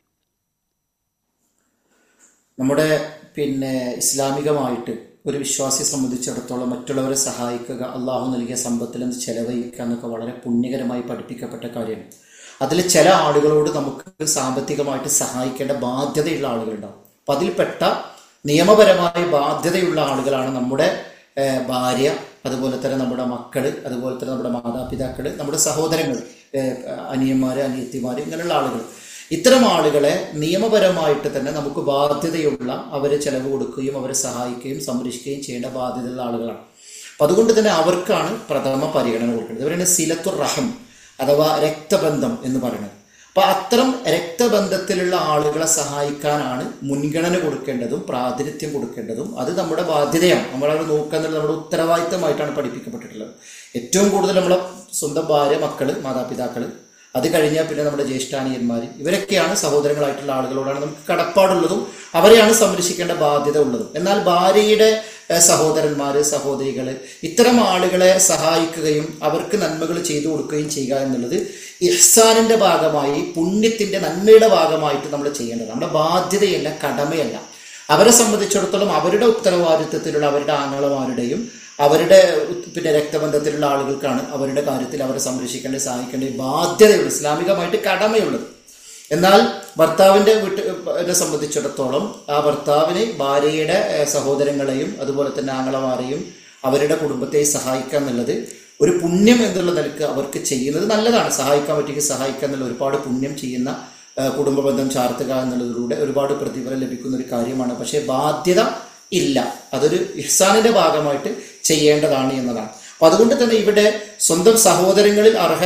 [SPEAKER 4] നമ്മുടെ പിന്നെ ഇസ്ലാമികമായിട്ട് ഒരു വിശ്വാസിയെ സംബന്ധിച്ചിടത്തോളം മറ്റുള്ളവരെ സഹായിക്കുക അള്ളാഹു നൽകിയ സമ്പത്തിൽ നിന്ന് ചെലവഴിക്കുക എന്നൊക്കെ വളരെ പുണ്യകരമായി പഠിപ്പിക്കപ്പെട്ട കാര്യമാണ് അതിൽ ചില ആളുകളോട് നമുക്ക് സാമ്പത്തികമായിട്ട് സഹായിക്കേണ്ട ബാധ്യതയുള്ള ആളുകളുണ്ടാവും അപ്പം അതിൽപ്പെട്ട നിയമപരമായ ബാധ്യതയുള്ള ആളുകളാണ് നമ്മുടെ ഏഹ്, ഭാര്യ അതുപോലെ തന്നെ നമ്മുടെ മക്കള് അതുപോലെ തന്നെ നമ്മുടെ മാതാപിതാക്കള് നമ്മുടെ സഹോദരങ്ങൾ ഏഹ്, അനിയന്മാര് അനിയത്തിമാര് ഇങ്ങനെയുള്ള ആളുകൾ ഇത്തരം ആളുകളെ നിയമപരമായിട്ട് തന്നെ നമുക്ക് ബാധ്യതയുള്ള അവരെ ചെലവ് കൊടുക്കുകയും അവരെ സഹായിക്കുകയും സംരക്ഷിക്കുകയും ചെയ്യേണ്ട ബാധ്യതയുള്ള ആളുകളാണ് അപ്പം അതുകൊണ്ട് തന്നെ അവർക്കാണ് പ്രഥമ പരിഗണന കൊടുക്കുന്നത് ഇവരാണ് സിലത്തുർ റഹം അഥവാ രക്തബന്ധം എന്ന് പറയുന്നത് അപ്പൊ അത്തരം രക്തബന്ധത്തിലുള്ള ആളുകളെ സഹായിക്കാനാണ് മുൻഗണന കൊടുക്കേണ്ടതും പ്രാതിനിധ്യം കൊടുക്കേണ്ടതും അത് നമ്മുടെ ബാധ്യതയാണ് നമ്മളത് നോക്കുക എന്നുള്ളത് നമ്മുടെ ഉത്തരവാദിത്തമായിട്ടാണ് പഠിപ്പിക്കപ്പെട്ടിട്ടുള്ളത് ഏറ്റവും കൂടുതൽ നമ്മളെ സ്വന്തം ഭാര്യ മക്കള് മാതാപിതാക്കള് അത് കഴിഞ്ഞാൽ പിന്നെ നമ്മുടെ ജ്യേഷ്ഠാനിയന്മാർ ഇവരൊക്കെയാണ് സഹോദരങ്ങളായിട്ടുള്ള ആളുകളോടാണ് നമുക്ക് കടപ്പാടുള്ളതും അവരെയാണ് സംരക്ഷിക്കേണ്ട ബാധ്യത ഉള്ളതും എന്നാൽ ഭാര്യയുടെ ഏഹ്, സഹോദരന്മാര് സഹോദരികള് ഇത്തരം ആളുകളെ സഹായിക്കുകയും അവർക്ക് നന്മകൾ ചെയ്തു കൊടുക്കുകയും ചെയ്യുക എന്നുള്ളത് ഇഹ്സാനിന്റെ ഭാഗമായി പുണ്യത്തിന്റെ നന്മയുടെ ഭാഗമായിട്ട് നമ്മൾ ചെയ്യേണ്ടത് നമ്മുടെ ബാധ്യതയല്ല കടമയല്ല അവരെ സംബന്ധിച്ചിടത്തോളം അവരുടെ ഉത്തരവാദിത്വത്തിലുള്ള അവരുടെ ആങ്ങളമാരുടെയും അവരുടെ ഉത്- പിന്നെ രക്തബന്ധത്തിലുള്ള ആളുകൾക്കാണ് അവരുടെ കാര്യത്തിൽ അവരെ സംരക്ഷിക്കേണ്ട സഹായിക്കേണ്ട ബാധ്യതയുള്ളത് ഇസ്ലാമികമായിട്ട് കടമയുള്ളത് എന്നാൽ ഭർത്താവിന്റെ വീട്ടിനെ സംബന്ധിച്ചിടത്തോളം ആ ഭർത്താവിന് ഭാര്യയുടെ ഏഹ്, സഹോദരങ്ങളെയും അതുപോലെ തന്നെ ആങ്ങളമാരെയും അവരുടെ കുടുംബത്തെ സഹായിക്കുക എന്നുള്ളത് ഒരു പുണ്യം എന്നുള്ള നിലക്ക് അവർക്ക് ചെയ്യുന്നത് നല്ലതാണ് സഹായിക്കാൻ പറ്റിയെങ്കിൽ സഹായിക്കുക എന്നുള്ള ഒരുപാട് പുണ്യം ചെയ്യുന്ന ഏഹ്, കുടുംബ ബന്ധം ചാർത്തുക എന്നുള്ളതിലൂടെ ഒരുപാട് പ്രതിഫലം ലഭിക്കുന്ന ഒരു കാര്യമാണ് പക്ഷേ ബാധ്യത ഇല്ല അതൊരു ഇഹ്സാനിന്റെ ഭാഗമായിട്ട് ചെയ്യേണ്ടതാണ് എന്നതാണ് അപ്പൊ അതുകൊണ്ട് തന്നെ ഇവിടെ സ്വന്തം സഹോദരങ്ങളിൽ അർഹ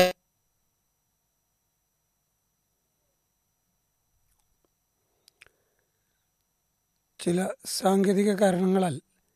[SPEAKER 3] ചില സാങ്കേതിക കാരണങ്ങളാൽ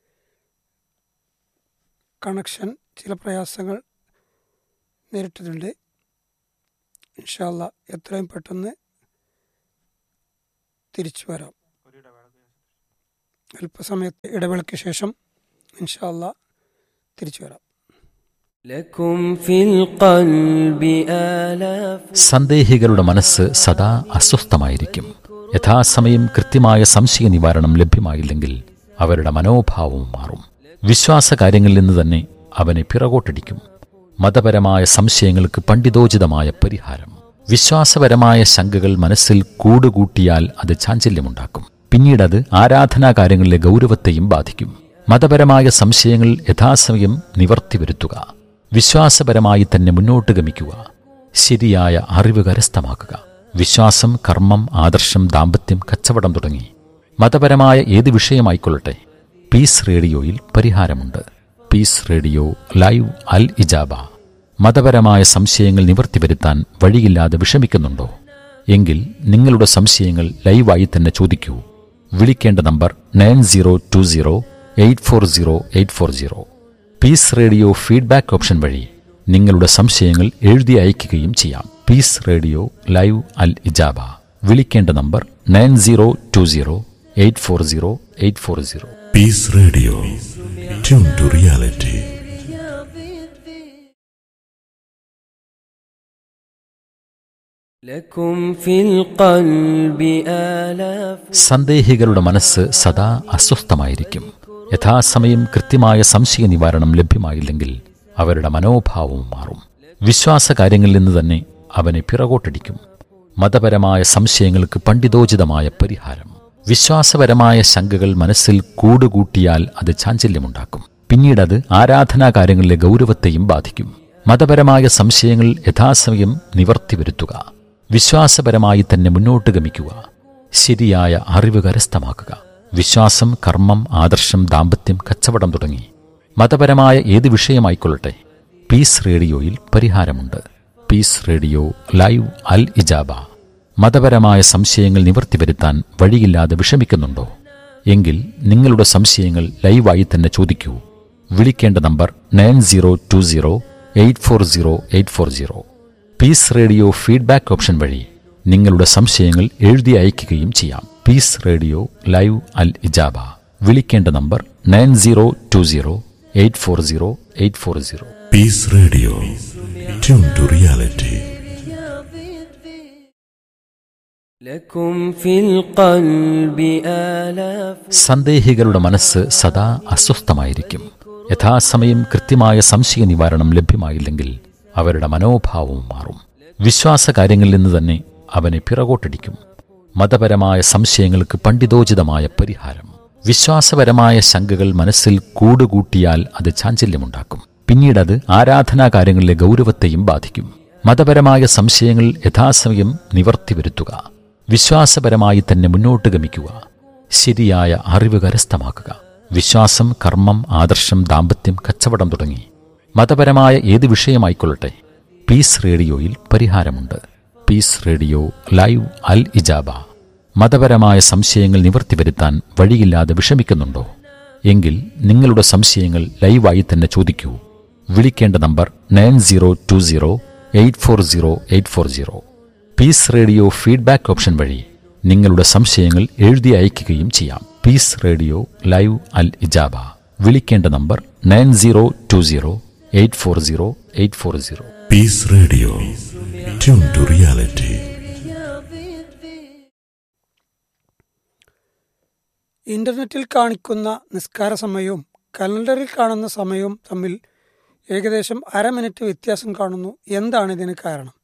[SPEAKER 3] കണക്ഷൻ ചില പ്രയാസങ്ങൾ നേരിട്ടിട്ടുണ്ട് ഇൻഷാല്ല എത്രയും പെട്ടെന്ന് തിരിച്ചു വരാം അല്പസമയത്ത് ഇടവേളയ്ക്ക് ശേഷം ഇൻഷാല്ല തിരിച്ചു വരാം
[SPEAKER 5] لكم في القلب آلاف
[SPEAKER 1] സന്ദേഹികളുടെ മനസ്സ് സദാ അസ്വസ്ഥമായിരിക്കും യഥാസമയം കൃത്യമായ സംശയ നിവാരണം ലഭ്യമായില്ലെങ്കിൽ അവരുടെ മനോഭാവവും മാറും വിശ്വാസകാര്യങ്ങളിൽ നിന്ന് തന്നെ അവനെ പിറകോട്ടടിക്കും മതപരമായ സംശയങ്ങൾക്ക് പണ്ഡിതോചിതമായ പരിഹാരം വിശ്വാസപരമായ ശങ്കകൾ മനസ്സിൽ കൂടുകൂട്ടിയാൽ അത് ചാഞ്ചല്യമുണ്ടാക്കും പിന്നീടത് ആരാധനാകാര്യങ്ങളിലെ ഗൗരവത്തെയും ബാധിക്കും മതപരമായ സംശയങ്ങൾ യഥാസമയം നിവർത്തി വരുത്തുക വിശ്വാസപരമായി തന്നെ മുന്നോട്ട് ഗമിക്കുക ശരിയായ അറിവ് കരസ്ഥമാക്കുക വിശ്വാസം കർമ്മം ആദർശം ദാമ്പത്യം കച്ചവടം തുടങ്ങി മതപരമായ ഏത് വിഷയമായിക്കൊള്ളട്ടെ പീസ് റേഡിയോയിൽ പരിഹാരമുണ്ട് പീസ് റേഡിയോ ലൈവ് അൽ ഇജാബ മതപരമായ സംശയങ്ങൾ നിവർത്തി വരുത്താൻ വഴിയില്ലാതെ വിഷമിക്കുന്നുണ്ടോ എങ്കിൽ നിങ്ങളുടെ സംശയങ്ങൾ ലൈവായി തന്നെ ചോദിക്കൂ വിളിക്കേണ്ട number nine zero two zero eight four zero eight four zero peace radio feedback option വഴി നിങ്ങളുടെ സംശയങ്ങൾ എഴുതി അയയ്ക്കുകയും ചെയ്യാം പീസ് റേഡിയോ ലൈവ് അൽ ഇജാബ വിളിക്കേണ്ട number nine zero two zero eight four zero eight four zero
[SPEAKER 2] Peace Radio. Tune to reality.
[SPEAKER 5] لكم في القلب آلاف
[SPEAKER 1] സന്ദേഹികളുടെ മനസ്സ് സദാ അസ്വസ്ഥമായിരിക്കും യഥാസമയം കൃത്യമായ സംശയ നിവാരണം ലഭ്യമായില്ലെങ്കിൽ അവരുടെ മനോഭാവവും മാറും വിശ്വാസകാര്യങ്ങളിൽ നിന്ന് തന്നെ അവനെ പിറകോട്ടടിക്കും മതപരമായ സംശയങ്ങൾക്ക് പണ്ഡിതോചിതമായ പരിഹാരം വിശ്വാസപരമായ ശങ്കകൾ മനസ്സിൽ കൂടുകൂട്ടിയാൽ അത് ചാഞ്ചല്യമുണ്ടാക്കും പിന്നീടത് ആരാധനാകാര്യങ്ങളിലെ ഗൗരവത്തെയും ബാധിക്കും മതപരമായ സംശയങ്ങൾ യഥാസമയം നിവർത്തി വരുത്തുക വിശ്വാസപരമായി തന്നെ മുന്നോട്ട് ഗമിക്കുക ശരിയായ അറിവ് കരസ്ഥമാക്കുക വിശ്വാസം കർമ്മം ആദർശം ദാമ്പത്യം കച്ചവടം തുടങ്ങി മതപരമായ ഏത് വിഷയമായിക്കൊള്ളട്ടെ പീസ് റേഡിയോയിൽ പരിഹാരമുണ്ട് പീസ് റേഡിയോ ലൈവ് അൽ ഇജാബ മതപരമായ സംശയങ്ങൾ നിവർത്തി വരുത്താൻ വഴിയില്ലാതെ വിഷമിക്കുന്നുണ്ടോ എങ്കിൽ നിങ്ങളുടെ സംശയങ്ങൾ ലൈവായി തന്നെ ചോദിക്കൂ വിളിക്കേണ്ട number nine zero two zero eight four zero eight four zero peace radio feedback option വഴി നിങ്ങളുടെ സംശയങ്ങൾ എഴുതി അയയ്ക്കുകയും ചെയ്യാം പീസ് റേഡിയോ ലൈവ് അൽ ഇജാബ വിളിക്കേണ്ട number nine zero two zero eight four zero eight four zero
[SPEAKER 2] Peace Radio. Tune to reality.
[SPEAKER 5] لكم في القلب آلاف
[SPEAKER 1] സന്ദേഹികളുടെ മനസ്സ് സദാ അസ്വസ്ഥമായിരിക്കും യഥാസമയം കൃത്യമായ സംശയ നിവാരണം ലഭ്യമായില്ലെങ്കിൽ അവരുടെ മനോഭാവവും മാറും വിശ്വാസകാര്യങ്ങളിൽ നിന്ന് തന്നെ അവനെ പിറകോട്ടടിക്കും മതപരമായ സംശയങ്ങൾക്ക് പണ്ഡിതോചിതമായ പരിഹാരം വിശ്വാസപരമായ ശങ്കകൾ മനസ്സിൽ കൂടുകൂട്ടിയാൽ അത് ചാഞ്ചല്യമുണ്ടാക്കും പിന്നീടത് ആരാധനാകാര്യങ്ങളിലെ ഗൗരവത്തെയും ബാധിക്കും മതപരമായ സംശയങ്ങൾ യഥാസമയം നിവർത്തി വരുത്തുക വിശ്വാസപരമായി തന്നെ മുന്നോട്ട് ഗമിക്കുക ശരിയായ അറിവ് കരസ്ഥമാക്കുക വിശ്വാസം കർമ്മം ആദർശം ദാമ്പത്യം കച്ചവടം തുടങ്ങി മതപരമായ ഏത് വിഷയമായിക്കൊള്ളട്ടെ പീസ് റേഡിയോയിൽ പരിഹാരമുണ്ട് പീസ് റേഡിയോ ലൈവ് അൽ ഇജാബ മതപരമായ സംശയങ്ങൾ നിവർത്തി വരുത്താൻ വഴിയില്ലാതെ വിഷമിക്കുന്നുണ്ടോ എങ്കിൽ നിങ്ങളുടെ സംശയങ്ങൾ ലൈവായി തന്നെ ചോദിക്കൂ വിളിക്കേണ്ട number nine zero two zero eight four zero eight four zero peace radio feedback option വഴി നിങ്ങളുടെ സംശയങ്ങൾ എഴുതി അയയ്ക്കുകയും ചെയ്യാം പീസ് റേഡിയോ ലൈവ് അൽ ഇജാബ വിളിക്കേണ്ട number nine zero two zero eight four zero eight four zero
[SPEAKER 2] Peace Radio. Tune to reality.
[SPEAKER 3] ഇന്റർനെറ്റിൽ കാണിക്കുന്ന നിസ്കാര സമയവും കലണ്ടറിൽ കാണുന്ന സമയവും തമ്മിൽ ഏകദേശം അര മിനിറ്റ് വ്യത്യാസം കാണുന്നു എന്താണ് ഇതിന് കാരണം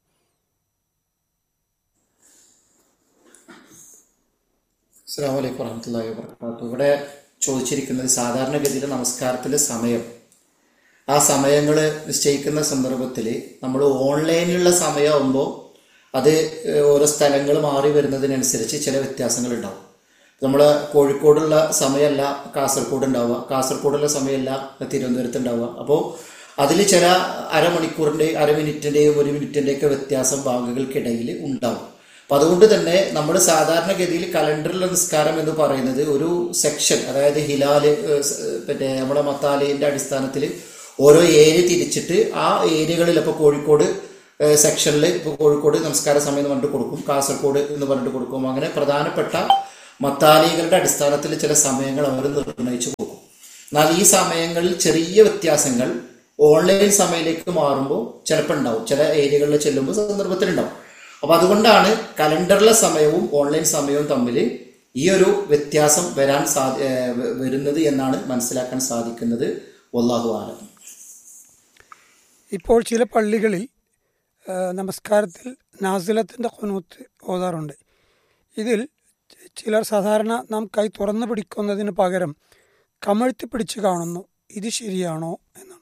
[SPEAKER 4] അസ്സാം വലൈക്കും വറഹമത്തല്ലാഹി വാബർക്കാത്തു ഇവിടെ ചോദിച്ചിരിക്കുന്നത് സാധാരണഗതിയിൽ നമസ്കാരത്തിലെ സമയം ആ സമയങ്ങൾ നിശ്ചയിക്കുന്ന സന്ദർഭത്തിൽ നമ്മൾ ഓൺലൈനിലുള്ള സമയമാകുമ്പോൾ അത് ഏഹ്, ഓരോ സ്ഥലങ്ങൾ മാറി വരുന്നതിനനുസരിച്ച് ചില വ്യത്യാസങ്ങൾ ഉണ്ടാവും നമ്മൾ കോഴിക്കോടുള്ള സമയമല്ല കാസർഗോഡ് ഉണ്ടാവുക കാസർഗോഡുള്ള സമയമല്ല തിരുവനന്തപുരത്ത് ഉണ്ടാവുക അപ്പോൾ അതിൽ ചില അരമണിക്കൂറിൻ്റെ അര മിനിറ്റിൻ്റെയും ഒരു മിനിറ്റിൻ്റെയൊക്കെ വ്യത്യാസം ബാങ്കുകൾക്കിടയിൽ ഉണ്ടാവും അപ്പം അതുകൊണ്ട് തന്നെ നമ്മൾ സാധാരണഗതിയിൽ കലണ്ടറിലെ നിസ്കാരം എന്ന് പറയുന്നത് ഒരു സെക്ഷൻ അതായത് ഹിലാല് ഏഹ്, സ്, ഏഹ്, പിന്നെ നമ്മുടെ മത്താലിൻ്റെ അടിസ്ഥാനത്തിൽ ഓരോ ഏരിയ തിരിച്ചിട്ട് ആ ഏരിയകളിൽ ഇപ്പോൾ കോഴിക്കോട് സെക്ഷനിൽ ഇപ്പോൾ കോഴിക്കോട് നമസ്കാര സമയം എന്ന് പറഞ്ഞിട്ട് കൊടുക്കും കാസർഗോഡ് എന്ന് പറഞ്ഞിട്ട് കൊടുക്കും അങ്ങനെ പ്രധാനപ്പെട്ട മത്താലികളുടെ അടിസ്ഥാനത്തിൽ ചില സമയങ്ങൾ അവർ നിർണ്ണയിച്ചു പോകും എന്നാൽ ഈ സമയങ്ങളിൽ ചെറിയ വ്യത്യാസങ്ങൾ ഓൺലൈൻ സമയത്തേക്ക് മാറുമ്പോൾ ചിലപ്പോൾ ഉണ്ടാവും ചില ഏരിയകളിൽ ചെല്ലുമ്പോൾ സന്ദർഭത്തിൽ ഉണ്ടാവും അപ്പൊ അതുകൊണ്ടാണ് കലണ്ടറിലെ സമയവും ഓൺലൈൻ സമയവും തമ്മിൽ ഈ ഒരു വ്യത്യാസം വരാൻ സാധി ഏഹ് വ- വരുന്നത് എന്നാണ് മനസ്സിലാക്കാൻ സാധിക്കുന്നത് വല്ലാഹു ആലം
[SPEAKER 3] ഇപ്പോൾ ചില പള്ളികളിൽ ആ, നമസ്കാരത്തിൽ നാസിലത്തിൻ്റെ കുനൂത്ത് ഓതാറുണ്ട് ഇതിൽ ചിലർ സാധാരണ നാം കൈ തുറന്നു പിടിക്കുന്നതിന് പകരം കമഴ്ത്തി പിടിച്ച് കാണുന്നു ഇത് ശരിയാണോ എന്നാണ്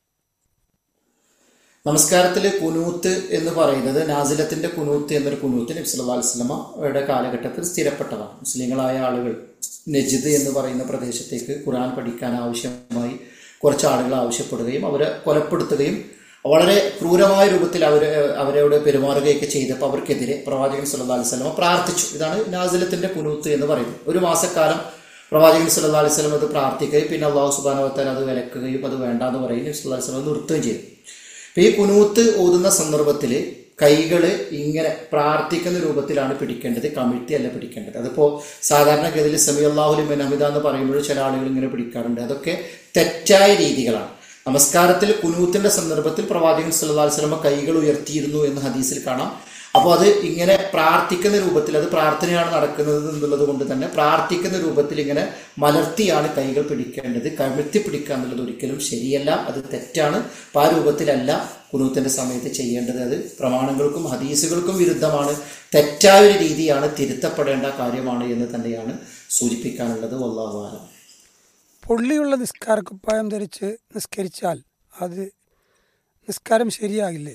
[SPEAKER 4] നമസ്കാരത്തിലെ കുനൂത്ത് എന്ന് പറയുന്നത് നാസിലത്തിന്റെ കുനൂത്ത് എന്നൊരു കുനൂത്ത് നബി സല്ലല്ലാഹു അലൈഹി വസല്ലമയുടെ കാലഘട്ടത്തിൽ സ്ഥിരപ്പെട്ടതാണ് മുസ്ലിങ്ങളായ ആളുകൾ നജിദ് എന്ന് പറയുന്ന പ്രദേശത്തേക്ക് ഖുർആൻ പഠിക്കാൻ ആവശ്യമായി കുറച്ച് ആളുകൾ ആവശ്യപ്പെടുകയും അവരെ കൊലപ്പെടുത്തുകയും വളരെ ക്രൂരമായ രൂപത്തിൽ അവർ അവരോട് പെരുമാറുകയൊക്കെ ചെയ്തപ്പോൾ അവർക്കെതിരെ പ്രവാചകൻ സല്ലല്ലാഹു അലൈഹി വസല്ലമ പ്രാർത്ഥിച്ചു ഇതാണ് നാസിലത്തിന്റെ കുനൂത്ത് എന്ന് പറയുന്നത് ഒരു മാസക്കാലം പ്രവാചകൻ സല്ലല്ലാഹു അലൈഹി വസല്ലം അത് പ്രാർത്ഥിക്കുകയും പിന്നെ അള്ളാഹു സുബ്ഹാനഹു വതആല അത് വിലക്കുകയും അത് വേണ്ടാന്ന് പറയും നബി സല്ലല്ലാഹു അലൈഹി വസല്ലം നിർത്തുകയും ചെയ്തു അപ്പൊ ഈ കുനൂത്ത് ഓതുന്ന സന്ദർഭത്തിൽ കൈകള് ഇങ്ങനെ പ്രാർത്ഥിക്കുന്ന രൂപത്തിലാണ് പിടിക്കേണ്ടത് കമിഴ്ത്തി അല്ല പിടിക്കേണ്ടത് അതിപ്പോ സാധാരണഗതിയിൽ സമി അള്ളാഹുലിമൻ അമിത എന്ന് പറയുമ്പോൾ ചില ആളുകൾ ഇങ്ങനെ പിടിക്കാറുണ്ട് അതൊക്കെ തെറ്റായ രീതികളാണ് നമസ്കാരത്തിൽ കുനൂത്തിന്റെ സന്ദർഭത്തിൽ പ്രവാചകൻ സല്ലല്ലാഹു അലൈഹി വസല്ലമ കൈകൾ ഉയർത്തിയിരുന്നു എന്ന് ഹദീസിൽ കാണാം അപ്പോൾ അത് ഇങ്ങനെ പ്രാർത്ഥിക്കുന്ന രൂപത്തിൽ അത് പ്രാർത്ഥനയാണ് നടക്കുന്നത് എന്നുള്ളത് കൊണ്ട് തന്നെ പ്രാർത്ഥിക്കുന്ന രൂപത്തിൽ ഇങ്ങനെ മലർത്തിയാണ് കൈകൾ പിടിക്കേണ്ടത് കമിഴ്ത്തി പിടിക്കുക എന്നുള്ളത് ഒരിക്കലും ശരിയല്ല അത് തെറ്റാണ് അപ്പോൾ ആ രൂപത്തിലല്ല കുനൂത്തിന്റെ സമയത്ത് ചെയ്യേണ്ടത് അത് പ്രമാണങ്ങൾക്കും ഹദീസുകൾക്കും വിരുദ്ധമാണ് തെറ്റായ ഒരു രീതിയാണ് തിരുത്തപ്പെടേണ്ട കാര്യമാണ് എന്ന് തന്നെയാണ് സൂചിപ്പിക്കാനുള്ളത് വല്ലാഹു ആലം
[SPEAKER 3] പൊള്ളിയുള്ള നിസ്കാരക്കുപ്പായം ധരിച്ച് നിസ്കരിച്ചാൽ അത് നിസ്കാരം ശരിയാകില്ലേ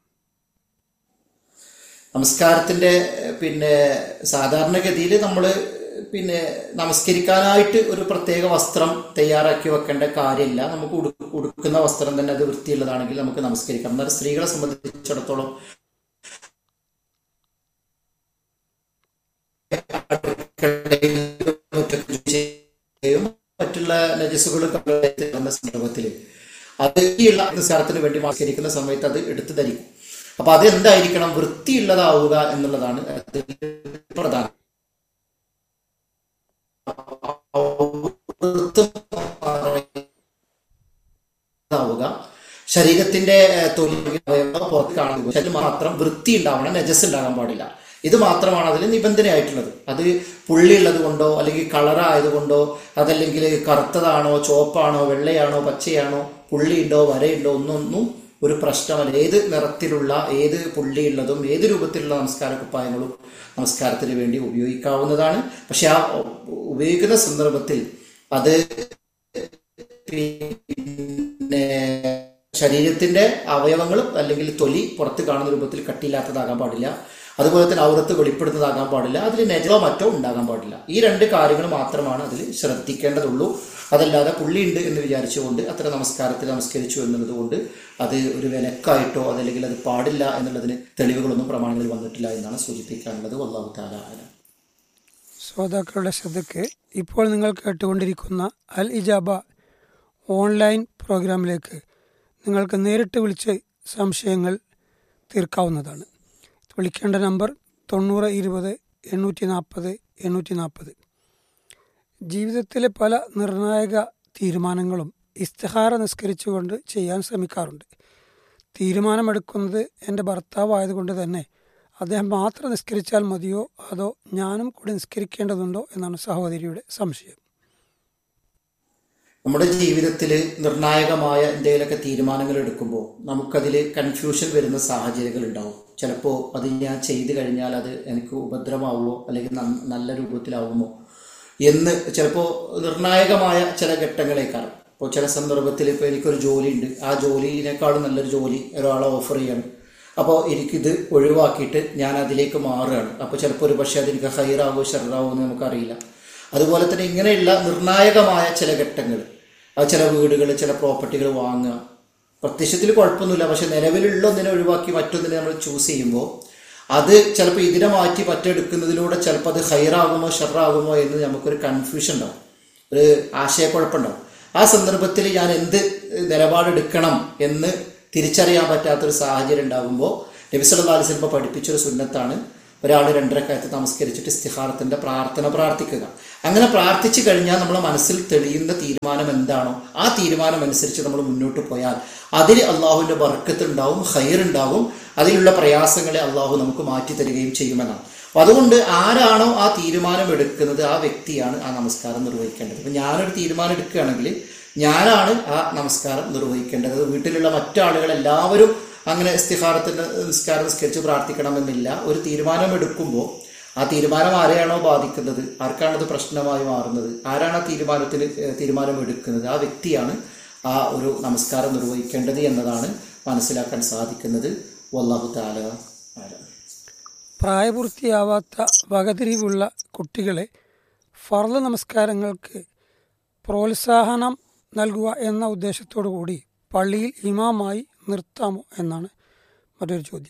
[SPEAKER 4] നമസ്കാരത്തിന്റെ ഏഹ്, പിന്നെ സാധാരണഗതിയിൽ നമ്മൾ പിന്നെ നമസ്കരിക്കാനായിട്ട് ഒരു പ്രത്യേക വസ്ത്രം തയ്യാറാക്കി വെക്കേണ്ട കാര്യമില്ല നമുക്ക് ഉടു ഉടുക്കുന്ന വസ്ത്രം തന്നെ അത് വൃത്തിയുള്ളതാണെങ്കിൽ നമുക്ക് നമസ്കരിക്കാം എന്നാൽ സ്ത്രീകളെ സംബന്ധിച്ചിടത്തോളം മറ്റുള്ള നജസുകൾ എന്ന സന്ദർഭത്തിൽ അത് ഉള്ള നിസ്കാരത്തിന് വേണ്ടി നമസ്കരിക്കുന്ന സമയത്ത് അത് എടുത്തു ധരിക്കും അപ്പൊ അത് എന്തായിരിക്കണം വൃത്തിയുള്ളതാവുക എന്നുള്ളതാണ് അതിൽ പ്രധാനം ാവുക ശരീരത്തിന്റെ ഏഹ്, തൊലി അവയവങ്ങൾ പുറത്ത് കാണുക ശരീരം മാത്രം വൃത്തി ഉണ്ടാവണം നജസ് ഉണ്ടാകാൻ പാടില്ല ഇത് മാത്രമാണ് അതിൽ നിബന്ധനയായിട്ടുള്ളത് അത് പുള്ളിയുള്ളത് കൊണ്ടോ അല്ലെങ്കിൽ കളറായതുകൊണ്ടോ അതല്ലെങ്കിൽ കറുത്തതാണോ ചുവപ്പാണോ വെള്ളയാണോ പച്ചയാണോ പുള്ളിയുണ്ടോ വരയുണ്ടോ ഒന്നൊന്നും ഒരു പ്രശ്നമല്ല ഏത് നിറത്തിലുള്ള ഏത് പുള്ളിയുള്ളതും ഏത് രൂപത്തിലുള്ള നമസ്കാര കുപ്പായങ്ങളും നമസ്കാരത്തിന് വേണ്ടി ഉപയോഗിക്കാവുന്നതാണ് പക്ഷെ ആ ഉപയോഗിക്കുന്ന സന്ദർഭത്തിൽ അത് പിന്നെ ശരീരത്തിന്റെ അവയവങ്ങളും അല്ലെങ്കിൽ തൊലി പുറത്ത് കാണുന്ന രൂപത്തിൽ കട്ടിയില്ലാത്തതാകാൻ പാടില്ല അതുപോലെ തന്നെ ഔറത്ത് വെളിപ്പെടുന്നതാകാൻ പാടില്ല അതിൽ നെജോ മറ്റോ ഉണ്ടാകാൻ പാടില്ല ഈ രണ്ട് കാര്യങ്ങൾ മാത്രമാണ് അതിൽ ശ്രദ്ധിക്കേണ്ടതുള്ളൂ അതല്ലാതെ പുള്ളിയുണ്ട് എന്ന് വിചാരിച്ചുകൊണ്ട് അത്ര നമസ്കാരത്തിൽ നമസ്കരിച്ചു എന്നുള്ളത് കൊണ്ട് അത് ഒരു വിലക്കായിട്ടോ അതല്ലെങ്കിൽ അത് പാടില്ല എന്നുള്ളതിന് തെളിവുകളൊന്നും പ്രമാണങ്ങളിൽ വന്നിട്ടില്ല എന്നാണ് സൂചിപ്പിക്കാനുള്ളത് വല്ലാഹു താല ആലം
[SPEAKER 3] ശ്രോതാക്കളുടെ ശ്രദ്ധയ്ക്ക് ഇപ്പോൾ നിങ്ങൾ കേട്ടുകൊണ്ടിരിക്കുന്ന അൽ ഇജാബ ഓൺലൈൻ പ്രോഗ്രാമിലേക്ക് നിങ്ങൾക്ക് നേരിട്ട് വിളിച്ച് സംശയങ്ങൾ തീർക്കാവുന്നതാണ് വിളിക്കേണ്ട നമ്പർ തൊണ്ണൂറ് ഇരുപത് എണ്ണൂറ്റി നാൽപ്പത് എണ്ണൂറ്റി നാൽപ്പത് ജീവിതത്തിലെ പല നിർണായക തീരുമാനങ്ങളും ഇസ്തിഹാറ നിസ്കരിച്ചുകൊണ്ട് ചെയ്യാൻ ശ്രമിക്കാറുണ്ട് തീരുമാനമെടുക്കുന്നത് എൻ്റെ ഭർത്താവായതുകൊണ്ട് തന്നെ അദ്ദേഹം മാത്രം നിസ്കരിച്ചാൽ മതിയോ അതോ ഞാനും കൂടി നിസ്കരിക്കേണ്ടതുണ്ടോ എന്നാണ് സഹോദരിയുടെ സംശയം
[SPEAKER 4] നമ്മുടെ ജീവിതത്തിൽ നിർണായകമായ എന്തെങ്കിലുമൊക്കെ തീരുമാനങ്ങൾ എടുക്കുമ്പോൾ നമുക്കതിൽ കൺഫ്യൂഷൻ വരുന്ന സാഹചര്യങ്ങൾ ഉണ്ടാവും ചിലപ്പോൾ അത് ഞാൻ ചെയ്തു കഴിഞ്ഞാൽ അത് എനിക്ക് ഉപദ്രവമാവുമോ അല്ലെങ്കിൽ നന്ന- നല്ല രൂപത്തിലാവുമോ എന്ന് ചിലപ്പോൾ നിർണായകമായ ചില ഘട്ടങ്ങളേക്കാളും ഇപ്പോൾ ചില സന്ദർഭത്തിൽ ഇപ്പോൾ എനിക്കൊരു ജോലി ഉണ്ട് ആ ജോലിനേക്കാളും നല്ലൊരു ജോലി ഒരാളെ ഓഫർ ചെയ്യണം അപ്പോൾ എനിക്കിത് ഒഴിവാക്കിയിട്ട് ഞാൻ അതിലേക്ക് മാറുകയാണ് അപ്പോൾ ചിലപ്പോൾ ഒരു പക്ഷേ അതെനിക്ക് ഹൈറാവോ ഷെറാവോ എന്ന് നമുക്കറിയില്ല അതുപോലെ തന്നെ ഇങ്ങനെയുള്ള നിർണായകമായ ചില ഘട്ടങ്ങൾ അത് ചില വീടുകൾ ചില പ്രോപ്പർട്ടികൾ വാങ്ങുക പ്രത്യക്ഷത്തിൽ കുഴപ്പമൊന്നുമില്ല പക്ഷെ നിലവിലുള്ള ഒന്നിനെ ഒഴിവാക്കി മറ്റൊന്നിനെ നമ്മൾ ചൂസ് ചെയ്യുമ്പോൾ അത് ചിലപ്പോൾ ഇതിനെ മാറ്റി മറ്റെടുക്കുന്നതിലൂടെ ചിലപ്പോൾ അത് ഹൈറാകുമോ ഷെറാകുമോ എന്ന് നമുക്കൊരു കൺഫ്യൂഷൻ ഉണ്ടാവും ഒരു ആശയക്കുഴപ്പമുണ്ടാവും ആ സന്ദർഭത്തിൽ ഞാൻ എന്ത് നിലപാടെടുക്കണം എന്ന് തിരിച്ചറിയാൻ പറ്റാത്തൊരു സാഹചര്യം ഉണ്ടാകുമ്പോൾ നബിസല്ലാ അലൈഹി സ്വലമ പഠിപ്പിച്ചൊരു സുന്നത്താണ് ഒരാൾ രണ്ടരക്കാലത്ത് നമസ്കരിച്ചിട്ട് ഇസ്തിഹാറത്തിന്റെ പ്രാർത്ഥന പ്രാർത്ഥിക്കുക അങ്ങനെ പ്രാർത്ഥിച്ചു കഴിഞ്ഞാൽ നമ്മളെ മനസ്സിൽ തെളിയുന്ന തീരുമാനം എന്താണോ ആ തീരുമാനം അനുസരിച്ച് നമ്മൾ മുന്നോട്ട് പോയാൽ അതിൽ അള്ളാഹുവിന്റെ ബർക്കത്ത് ഉണ്ടാവും ഹൈർ ഉണ്ടാവും അതിലുള്ള പ്രയാസങ്ങളെ അള്ളാഹു നമുക്ക് മാറ്റി തരികയും ചെയ്യുമെന്നാണ് അപ്പൊ അതുകൊണ്ട് ആരാണോ ആ തീരുമാനം എടുക്കുന്നത് ആ വ്യക്തിയാണ് ആ നമസ്കാരം നിർവഹിക്കേണ്ടത് ഇപ്പൊ ഞാനൊരു തീരുമാനം എടുക്കുകയാണെങ്കിൽ ഞാനാണ് ആ നമസ്കാരം നിർവഹിക്കേണ്ടത് വീട്ടിലുള്ള മറ്റാളുകൾ എല്ലാവരും അങ്ങനെ ഇസ്തിഹാരത്തിന്റെ നിസ്കാരം നിസ്കരിച്ച് പ്രാർത്ഥിക്കണമെന്നില്ല ഒരു തീരുമാനം എടുക്കുമ്പോൾ ആ തീരുമാനം ആരെയാണോ ബാധിക്കുന്നത് ആർക്കാണത് പ്രശ്നമായി മാറുന്നത് ആരാണ് ആ തീരുമാനത്തിന് ഏഹ്, തീരുമാനം എടുക്കുന്നത് ആ വ്യക്തിയാണ് ആ ഒരു നമസ്കാരം നിർവഹിക്കേണ്ടത് എന്നതാണ് മനസ്സിലാക്കാൻ സാധിക്കുന്നത് വല്ലാഹു താല ആലം
[SPEAKER 3] പ്രായപൂർത്തിയാവാത്ത വകതിരിവുള്ള കുട്ടികളെ ഫർദ് നമസ്കാരങ്ങൾക്ക് പ്രോത്സാഹനം നൽകുക എന്ന ഉദ്ദേശത്തോടു കൂടി പള്ളിയിൽ ഇമാമായി നിർത്താമോ എന്നാണ് മറ്റൊരു ചോദ്യം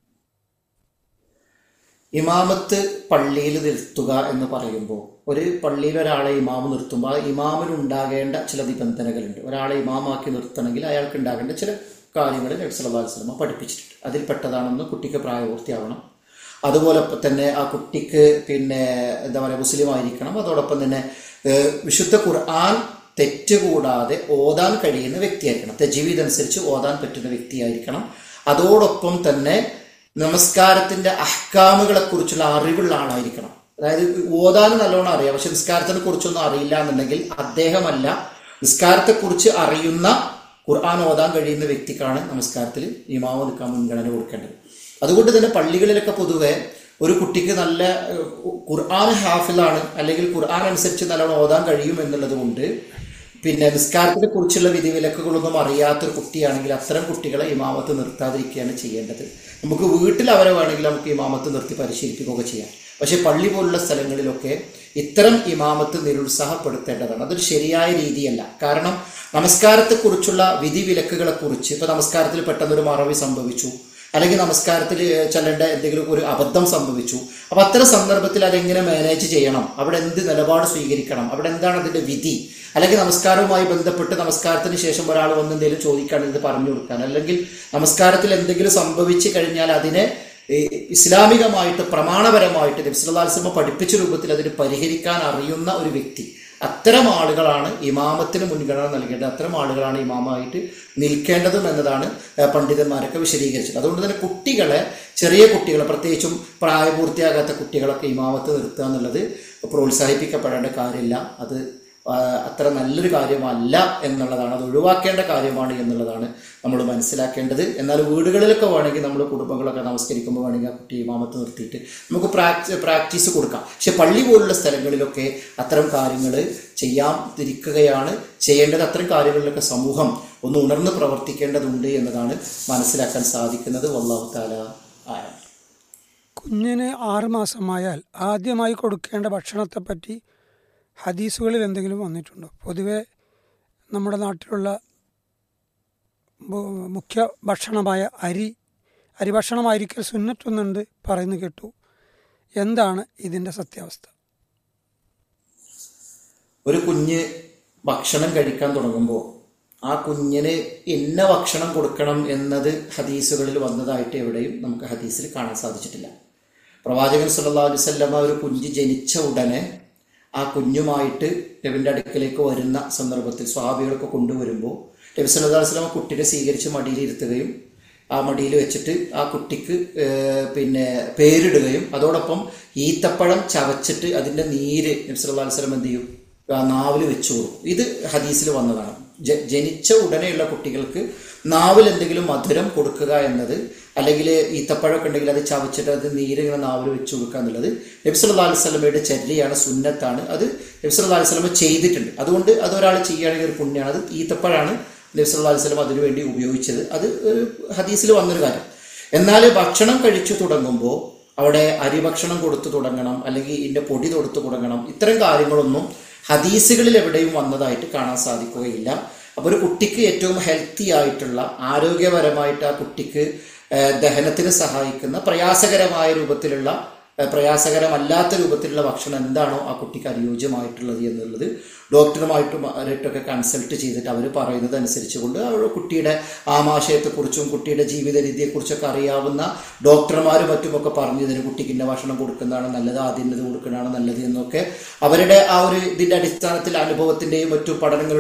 [SPEAKER 4] ഇമാമത്ത് പള്ളിയിൽ നിർത്തുക എന്ന് പറയുമ്പോൾ ഒരു പള്ളിയിൽ ഒരാളെ ഇമാമ് നിർത്തുമ്പോൾ ആ ഇമാമിന് ഉണ്ടാകേണ്ട ചില നിബന്ധനകളുണ്ട് ഒരാളെ ഇമാമാക്കി നിർത്തണമെങ്കിൽ അയാൾക്ക് ഉണ്ടാകേണ്ട ചില കാര്യങ്ങൾ നബി സല്ലല്ലാഹു അലൈഹി വസല്ലമ പഠിപ്പിച്ചിട്ടുണ്ട് അതിൽപ്പെട്ടതാണെന്ന് കുട്ടിക്ക് പ്രായപൂർത്തിയാവണം അതുപോലെ തന്നെ ആ കുട്ടിക്ക് പിന്നെ എന്താ പറയുക മുസ്ലിം ആയിരിക്കണം അതോടൊപ്പം തന്നെ ഏഹ്, വിശുദ്ധ ഖുർആൻ തെറ്റുകൂടാതെ ഓതാൻ കഴിയുന്ന വ്യക്തിയായിരിക്കണം തെജീവിത് അനുസരിച്ച് ഓതാൻ പറ്റുന്ന വ്യക്തിയായിരിക്കണം അതോടൊപ്പം തന്നെ നമസ്കാരത്തിന്റെ അഹ്കാമുകളെ കുറിച്ചുള്ള അറിവുള്ള ആളായിരിക്കണം അതായത് ഓതാൻ നല്ലോണം അറിയാം പക്ഷെ നിസ്കാരത്തിനെ കുറിച്ചൊന്നും അറിയില്ല എന്നുണ്ടെങ്കിൽ അദ്ദേഹമല്ല നിസ്കാരത്തെക്കുറിച്ച് അറിയുന്ന ഖുർആൻ ഓതാൻ കഴിയുന്ന വ്യക്തിക്കാണ് നമസ്കാരത്തിൽ ഇമാമ നിൽക്കാൻ മുൻഗണന കൊടുക്കേണ്ടത് അതുകൊണ്ട് തന്നെ പള്ളികളിലൊക്കെ പൊതുവെ ഒരു കുട്ടിക്ക് നല്ല ഏഹ്, ഖുർആൻ ഹാഫിലാണ് അല്ലെങ്കിൽ ഖുർആൻ അനുസരിച്ച് നല്ലോണം ഓതാൻ കഴിയും എന്നുള്ളത് കൊണ്ട് പിന്നെ നിസ്കാരത്തിനെ കുറിച്ചുള്ള വിധിവിലക്കുകളൊന്നും അറിയാത്തൊരു കുട്ടിയാണെങ്കിൽ അത്തരം കുട്ടികളെ ഇമാമത്ത് നിർത്താതിരിക്കുകയാണ് ചെയ്യേണ്ടത് നമുക്ക് വീട്ടിൽ അവരെ വേണമെങ്കിൽ നമുക്ക് ഇമാമത്ത് നിർത്തി പരിശീലിപ്പിക്കുകയൊക്കെ ചെയ്യാം പക്ഷെ പള്ളി പോലുള്ള സ്ഥലങ്ങളിലൊക്കെ ഇത്തരം ഇമാമത്ത് നിരുത്സാഹപ്പെടുത്തേണ്ടതാണ് അതൊരു ശരിയായ രീതിയല്ല കാരണം നമസ്കാരത്തെക്കുറിച്ചുള്ള വിധിവിലക്കുകളെ കുറിച്ച് ഇപ്പൊ നമസ്കാരത്തിൽ പെട്ടെന്നൊരു മറവി സംഭവിച്ചു അല്ലെങ്കിൽ നമസ്കാരത്തിൽ ചെല്ലേണ്ട എന്തെങ്കിലും ഒരു അബദ്ധം സംഭവിച്ചു അപ്പൊ അത്തരം സന്ദർഭത്തിൽ അതെങ്ങനെ മാനേജ് ചെയ്യണം അവിടെ എന്ത് നിലപാട് സ്വീകരിക്കണം അവിടെ എന്താണ് അതിന്റെ വിധി അല്ലെങ്കിൽ നമസ്കാരവുമായി ബന്ധപ്പെട്ട് നമസ്കാരത്തിന് ശേഷം ഒരാൾ വന്ന് എന്തെങ്കിലും ചോദിക്കുകയാണെങ്കിൽ ഇത് പറഞ്ഞു കൊടുക്കാൻ അല്ലെങ്കിൽ നമസ്കാരത്തിൽ എന്തെങ്കിലും സംഭവിച്ചു കഴിഞ്ഞാൽ അതിനെ ഈ ഇസ്ലാമികമായിട്ട് പ്രമാണപരമായിട്ട് നബ്സുല്ലാസ്ലമ പഠിപ്പിച്ച രൂപത്തിൽ അതിന് പരിഹരിക്കാൻ അറിയുന്ന ഒരു വ്യക്തി അത്തരം ആളുകളാണ് ഇമാമത്തിന് മുൻഗണന നൽകേണ്ടത് അത്തരം ആളുകളാണ് ഇമാമായിട്ട് നിൽക്കേണ്ടതും എന്നതാണ് ഏഹ്, പണ്ഡിതന്മാരൊക്കെ വിശദീകരിച്ചത് അതുകൊണ്ട് തന്നെ കുട്ടികളെ ചെറിയ കുട്ടികളെ പ്രത്യേകിച്ചും പ്രായപൂർത്തിയാകാത്ത കുട്ടികളൊക്കെ ഇമാമത്ത് നിർത്തുക എന്നുള്ളത് പ്രോത്സാഹിപ്പിക്കപ്പെടേണ്ട കാര്യമില്ല അത് ആ, അത്ര നല്ലൊരു കാര്യമല്ല എന്നുള്ളതാണ് അത് ഒഴിവാക്കേണ്ട കാര്യമാണ് എന്നുള്ളതാണ് നമ്മൾ മനസ്സിലാക്കേണ്ടത് എന്നാൽ വീടുകളിലൊക്കെ വേണമെങ്കിൽ നമ്മൾ കുടുംബങ്ങളൊക്കെ നമസ്കരിക്കുമ്പോൾ വേണമെങ്കിൽ ആ കുട്ടി ഇമാമത്ത് നിർത്തിയിട്ട് നമുക്ക് പ്രാക്ടീസ് പ്രാക്ടീസ് കൊടുക്കാം പക്ഷെ പള്ളി പോലുള്ള സ്ഥലങ്ങളിലൊക്കെ അത്തരം കാര്യങ്ങൾ ചെയ്യാൻ തിരിക്കുകയാണ് ചെയ്യേണ്ടത് അത്തരം കാര്യങ്ങളിലൊക്കെ സമൂഹം ഒന്ന് ഉണർന്ന് പ്രവർത്തിക്കേണ്ടതുണ്ട് എന്നതാണ് മനസ്സിലാക്കാൻ സാധിക്കുന്നത് വല്ലാഹു താല ആയ
[SPEAKER 3] കുഞ്ഞിന് ആറുമാസമായാൽ ആദ്യമായി കൊടുക്കേണ്ട ഭക്ഷണത്തെപ്പറ്റി ഹദീസുകളിൽ എന്തെങ്കിലും വന്നിട്ടുണ്ടോ പൊതുവെ നമ്മുടെ നാട്ടിലുള്ള ബു- മുഖ്യ ഭക്ഷണമായ അരി അരി ഭക്ഷണമായിരിക്കൽ സുന്നത്തൊന്നുണ്ട് പറയുന്നു കേട്ടു എന്താണ് ഇതിൻ്റെ സത്യാവസ്ഥ
[SPEAKER 4] ഒരു കുഞ്ഞ് ഭക്ഷണം കഴിക്കാൻ തുടങ്ങുമ്പോൾ ആ കുഞ്ഞിന് ഇന്ന ഭക്ഷണം കൊടുക്കണം എന്നത് ഹദീസുകളിൽ വന്നതായിട്ട് എവിടെയും നമുക്ക് ഹദീസിൽ കാണാൻ സാധിച്ചിട്ടില്ല പ്രവാചകൻ സല്ലല്ലാഹു അലൈഹി വസല്ലമ ഒരു കുഞ്ഞ് ജനിച്ച ഉടനെ ആ കുഞ്ഞുമായിട്ട് നബിൻ്റെ അടുക്കലേക്ക് വരുന്ന സന്ദർഭത്തിൽ സ്വാഭികളൊക്കെ കൊണ്ടുവരുമ്പോൾ നബി സല്ലല്ലാഹു അലൈഹി വസല്ലമ കുട്ടിനെ സ്വീകരിച്ച് മടിയിൽ ഇരുത്തുകയും ആ മടിയിൽ വെച്ചിട്ട് ആ കുട്ടിക്ക് ഏർ, പിന്നെ പേരിടുകയും അതോടൊപ്പം ഈത്തപ്പഴം ചവച്ചിട്ട് അതിൻ്റെ നീര് നബി സല്ലല്ലാഹു അലൈഹി വസല്ലം എന്ത് ചെയ്യും ആ നാവിൽ വെച്ചു കൊടുക്കും ഇത് ഹദീസിൽ വന്നതാണ് ജ- ജനിച്ച ഉടനെയുള്ള കുട്ടികൾക്ക് നാവിൽ എന്തെങ്കിലും മധുരം കൊടുക്കുക എന്നത് അല്ലെങ്കിൽ ഈത്തപ്പഴമൊക്കെ ഉണ്ടെങ്കിൽ അത് ചവച്ചിട്ട് അത് നീര് ഇങ്ങനെ നാവിൽ വെച്ച് കൊടുക്കുക എന്നുള്ളത് നബ്സല്ലാ അലൈഹി സ്വലമയുടെ ചര്യയാണ് സുന്നത്താണ് അത് നബ്സല്ലാ അലൈഹി സ്വലമ ചെയ്തിട്ടുണ്ട് അതുകൊണ്ട് അത് ഒരാൾ ചെയ്യുകയാണെങ്കിൽ ഒരു പുണ്യമാണ് അത് ഈത്തപ്പഴമാണ് നബ്സല്ലാ അലൈഹി സ്വലം അതിനു വേണ്ടി ഉപയോഗിച്ചത് അത് ഒരു ഹദീസിൽ വന്നൊരു കാര്യം എന്നാൽ ഭക്ഷണം കഴിച്ചു തുടങ്ങുമ്പോൾ അവിടെ അരിഭക്ഷണം കൊടുത്തു തുടങ്ങണം അല്ലെങ്കിൽ ഇതിന്റെ പൊടി കൊടുത്തു തുടങ്ങണം ഇത്തരം കാര്യങ്ങളൊന്നും ഹദീസുകളിൽ എവിടെയും വന്നതായിട്ട് കാണാൻ സാധിക്കുകയില്ല അപ്പോൾ ഒരു കുട്ടിക്ക് ഏറ്റവും ഹെൽത്തി ആയിട്ടുള്ള ആരോഗ്യപരമായിട്ട് ആ കുട്ടിക്ക് ഏഹ്, ദഹനത്തിന് സഹായിക്കുന്ന പ്രയാസകരമായ രൂപത്തിലുള്ള ഏഹ്, പ്രയാസകരമല്ലാത്ത രൂപത്തിലുള്ള ഭക്ഷണം എന്താണോ ആ കുട്ടിക്ക് അനുയോജ്യമായിട്ടുള്ളത് എന്നുള്ളത് ഡോക്ടറുമായിട്ടും അവരായിട്ടൊക്കെ കൺസൾട്ട് ചെയ്തിട്ട് അവർ പറയുന്നത് അനുസരിച്ചുകൊണ്ട് അവരുടെ കുട്ടിയുടെ ആമാശയത്തെക്കുറിച്ചും കുട്ടിയുടെ ജീവിത രീതിയെക്കുറിച്ചൊക്കെ അറിയാവുന്ന ഡോക്ടർമാരും മറ്റുമൊക്കെ പറഞ്ഞു ഇതിന് കുട്ടിക്ക് ഇന്ന ഭക്ഷണം കൊടുക്കുന്നതാണ് നല്ലത് ആദ്യം ഇത് കൊടുക്കുന്നതാണ് നല്ലത് എന്നൊക്കെ അവരുടെ ആ ഒരു ഇതിൻ്റെ അടിസ്ഥാനത്തിൽ അനുഭവത്തിൻ്റെയും മറ്റു പഠനങ്ങളുടെ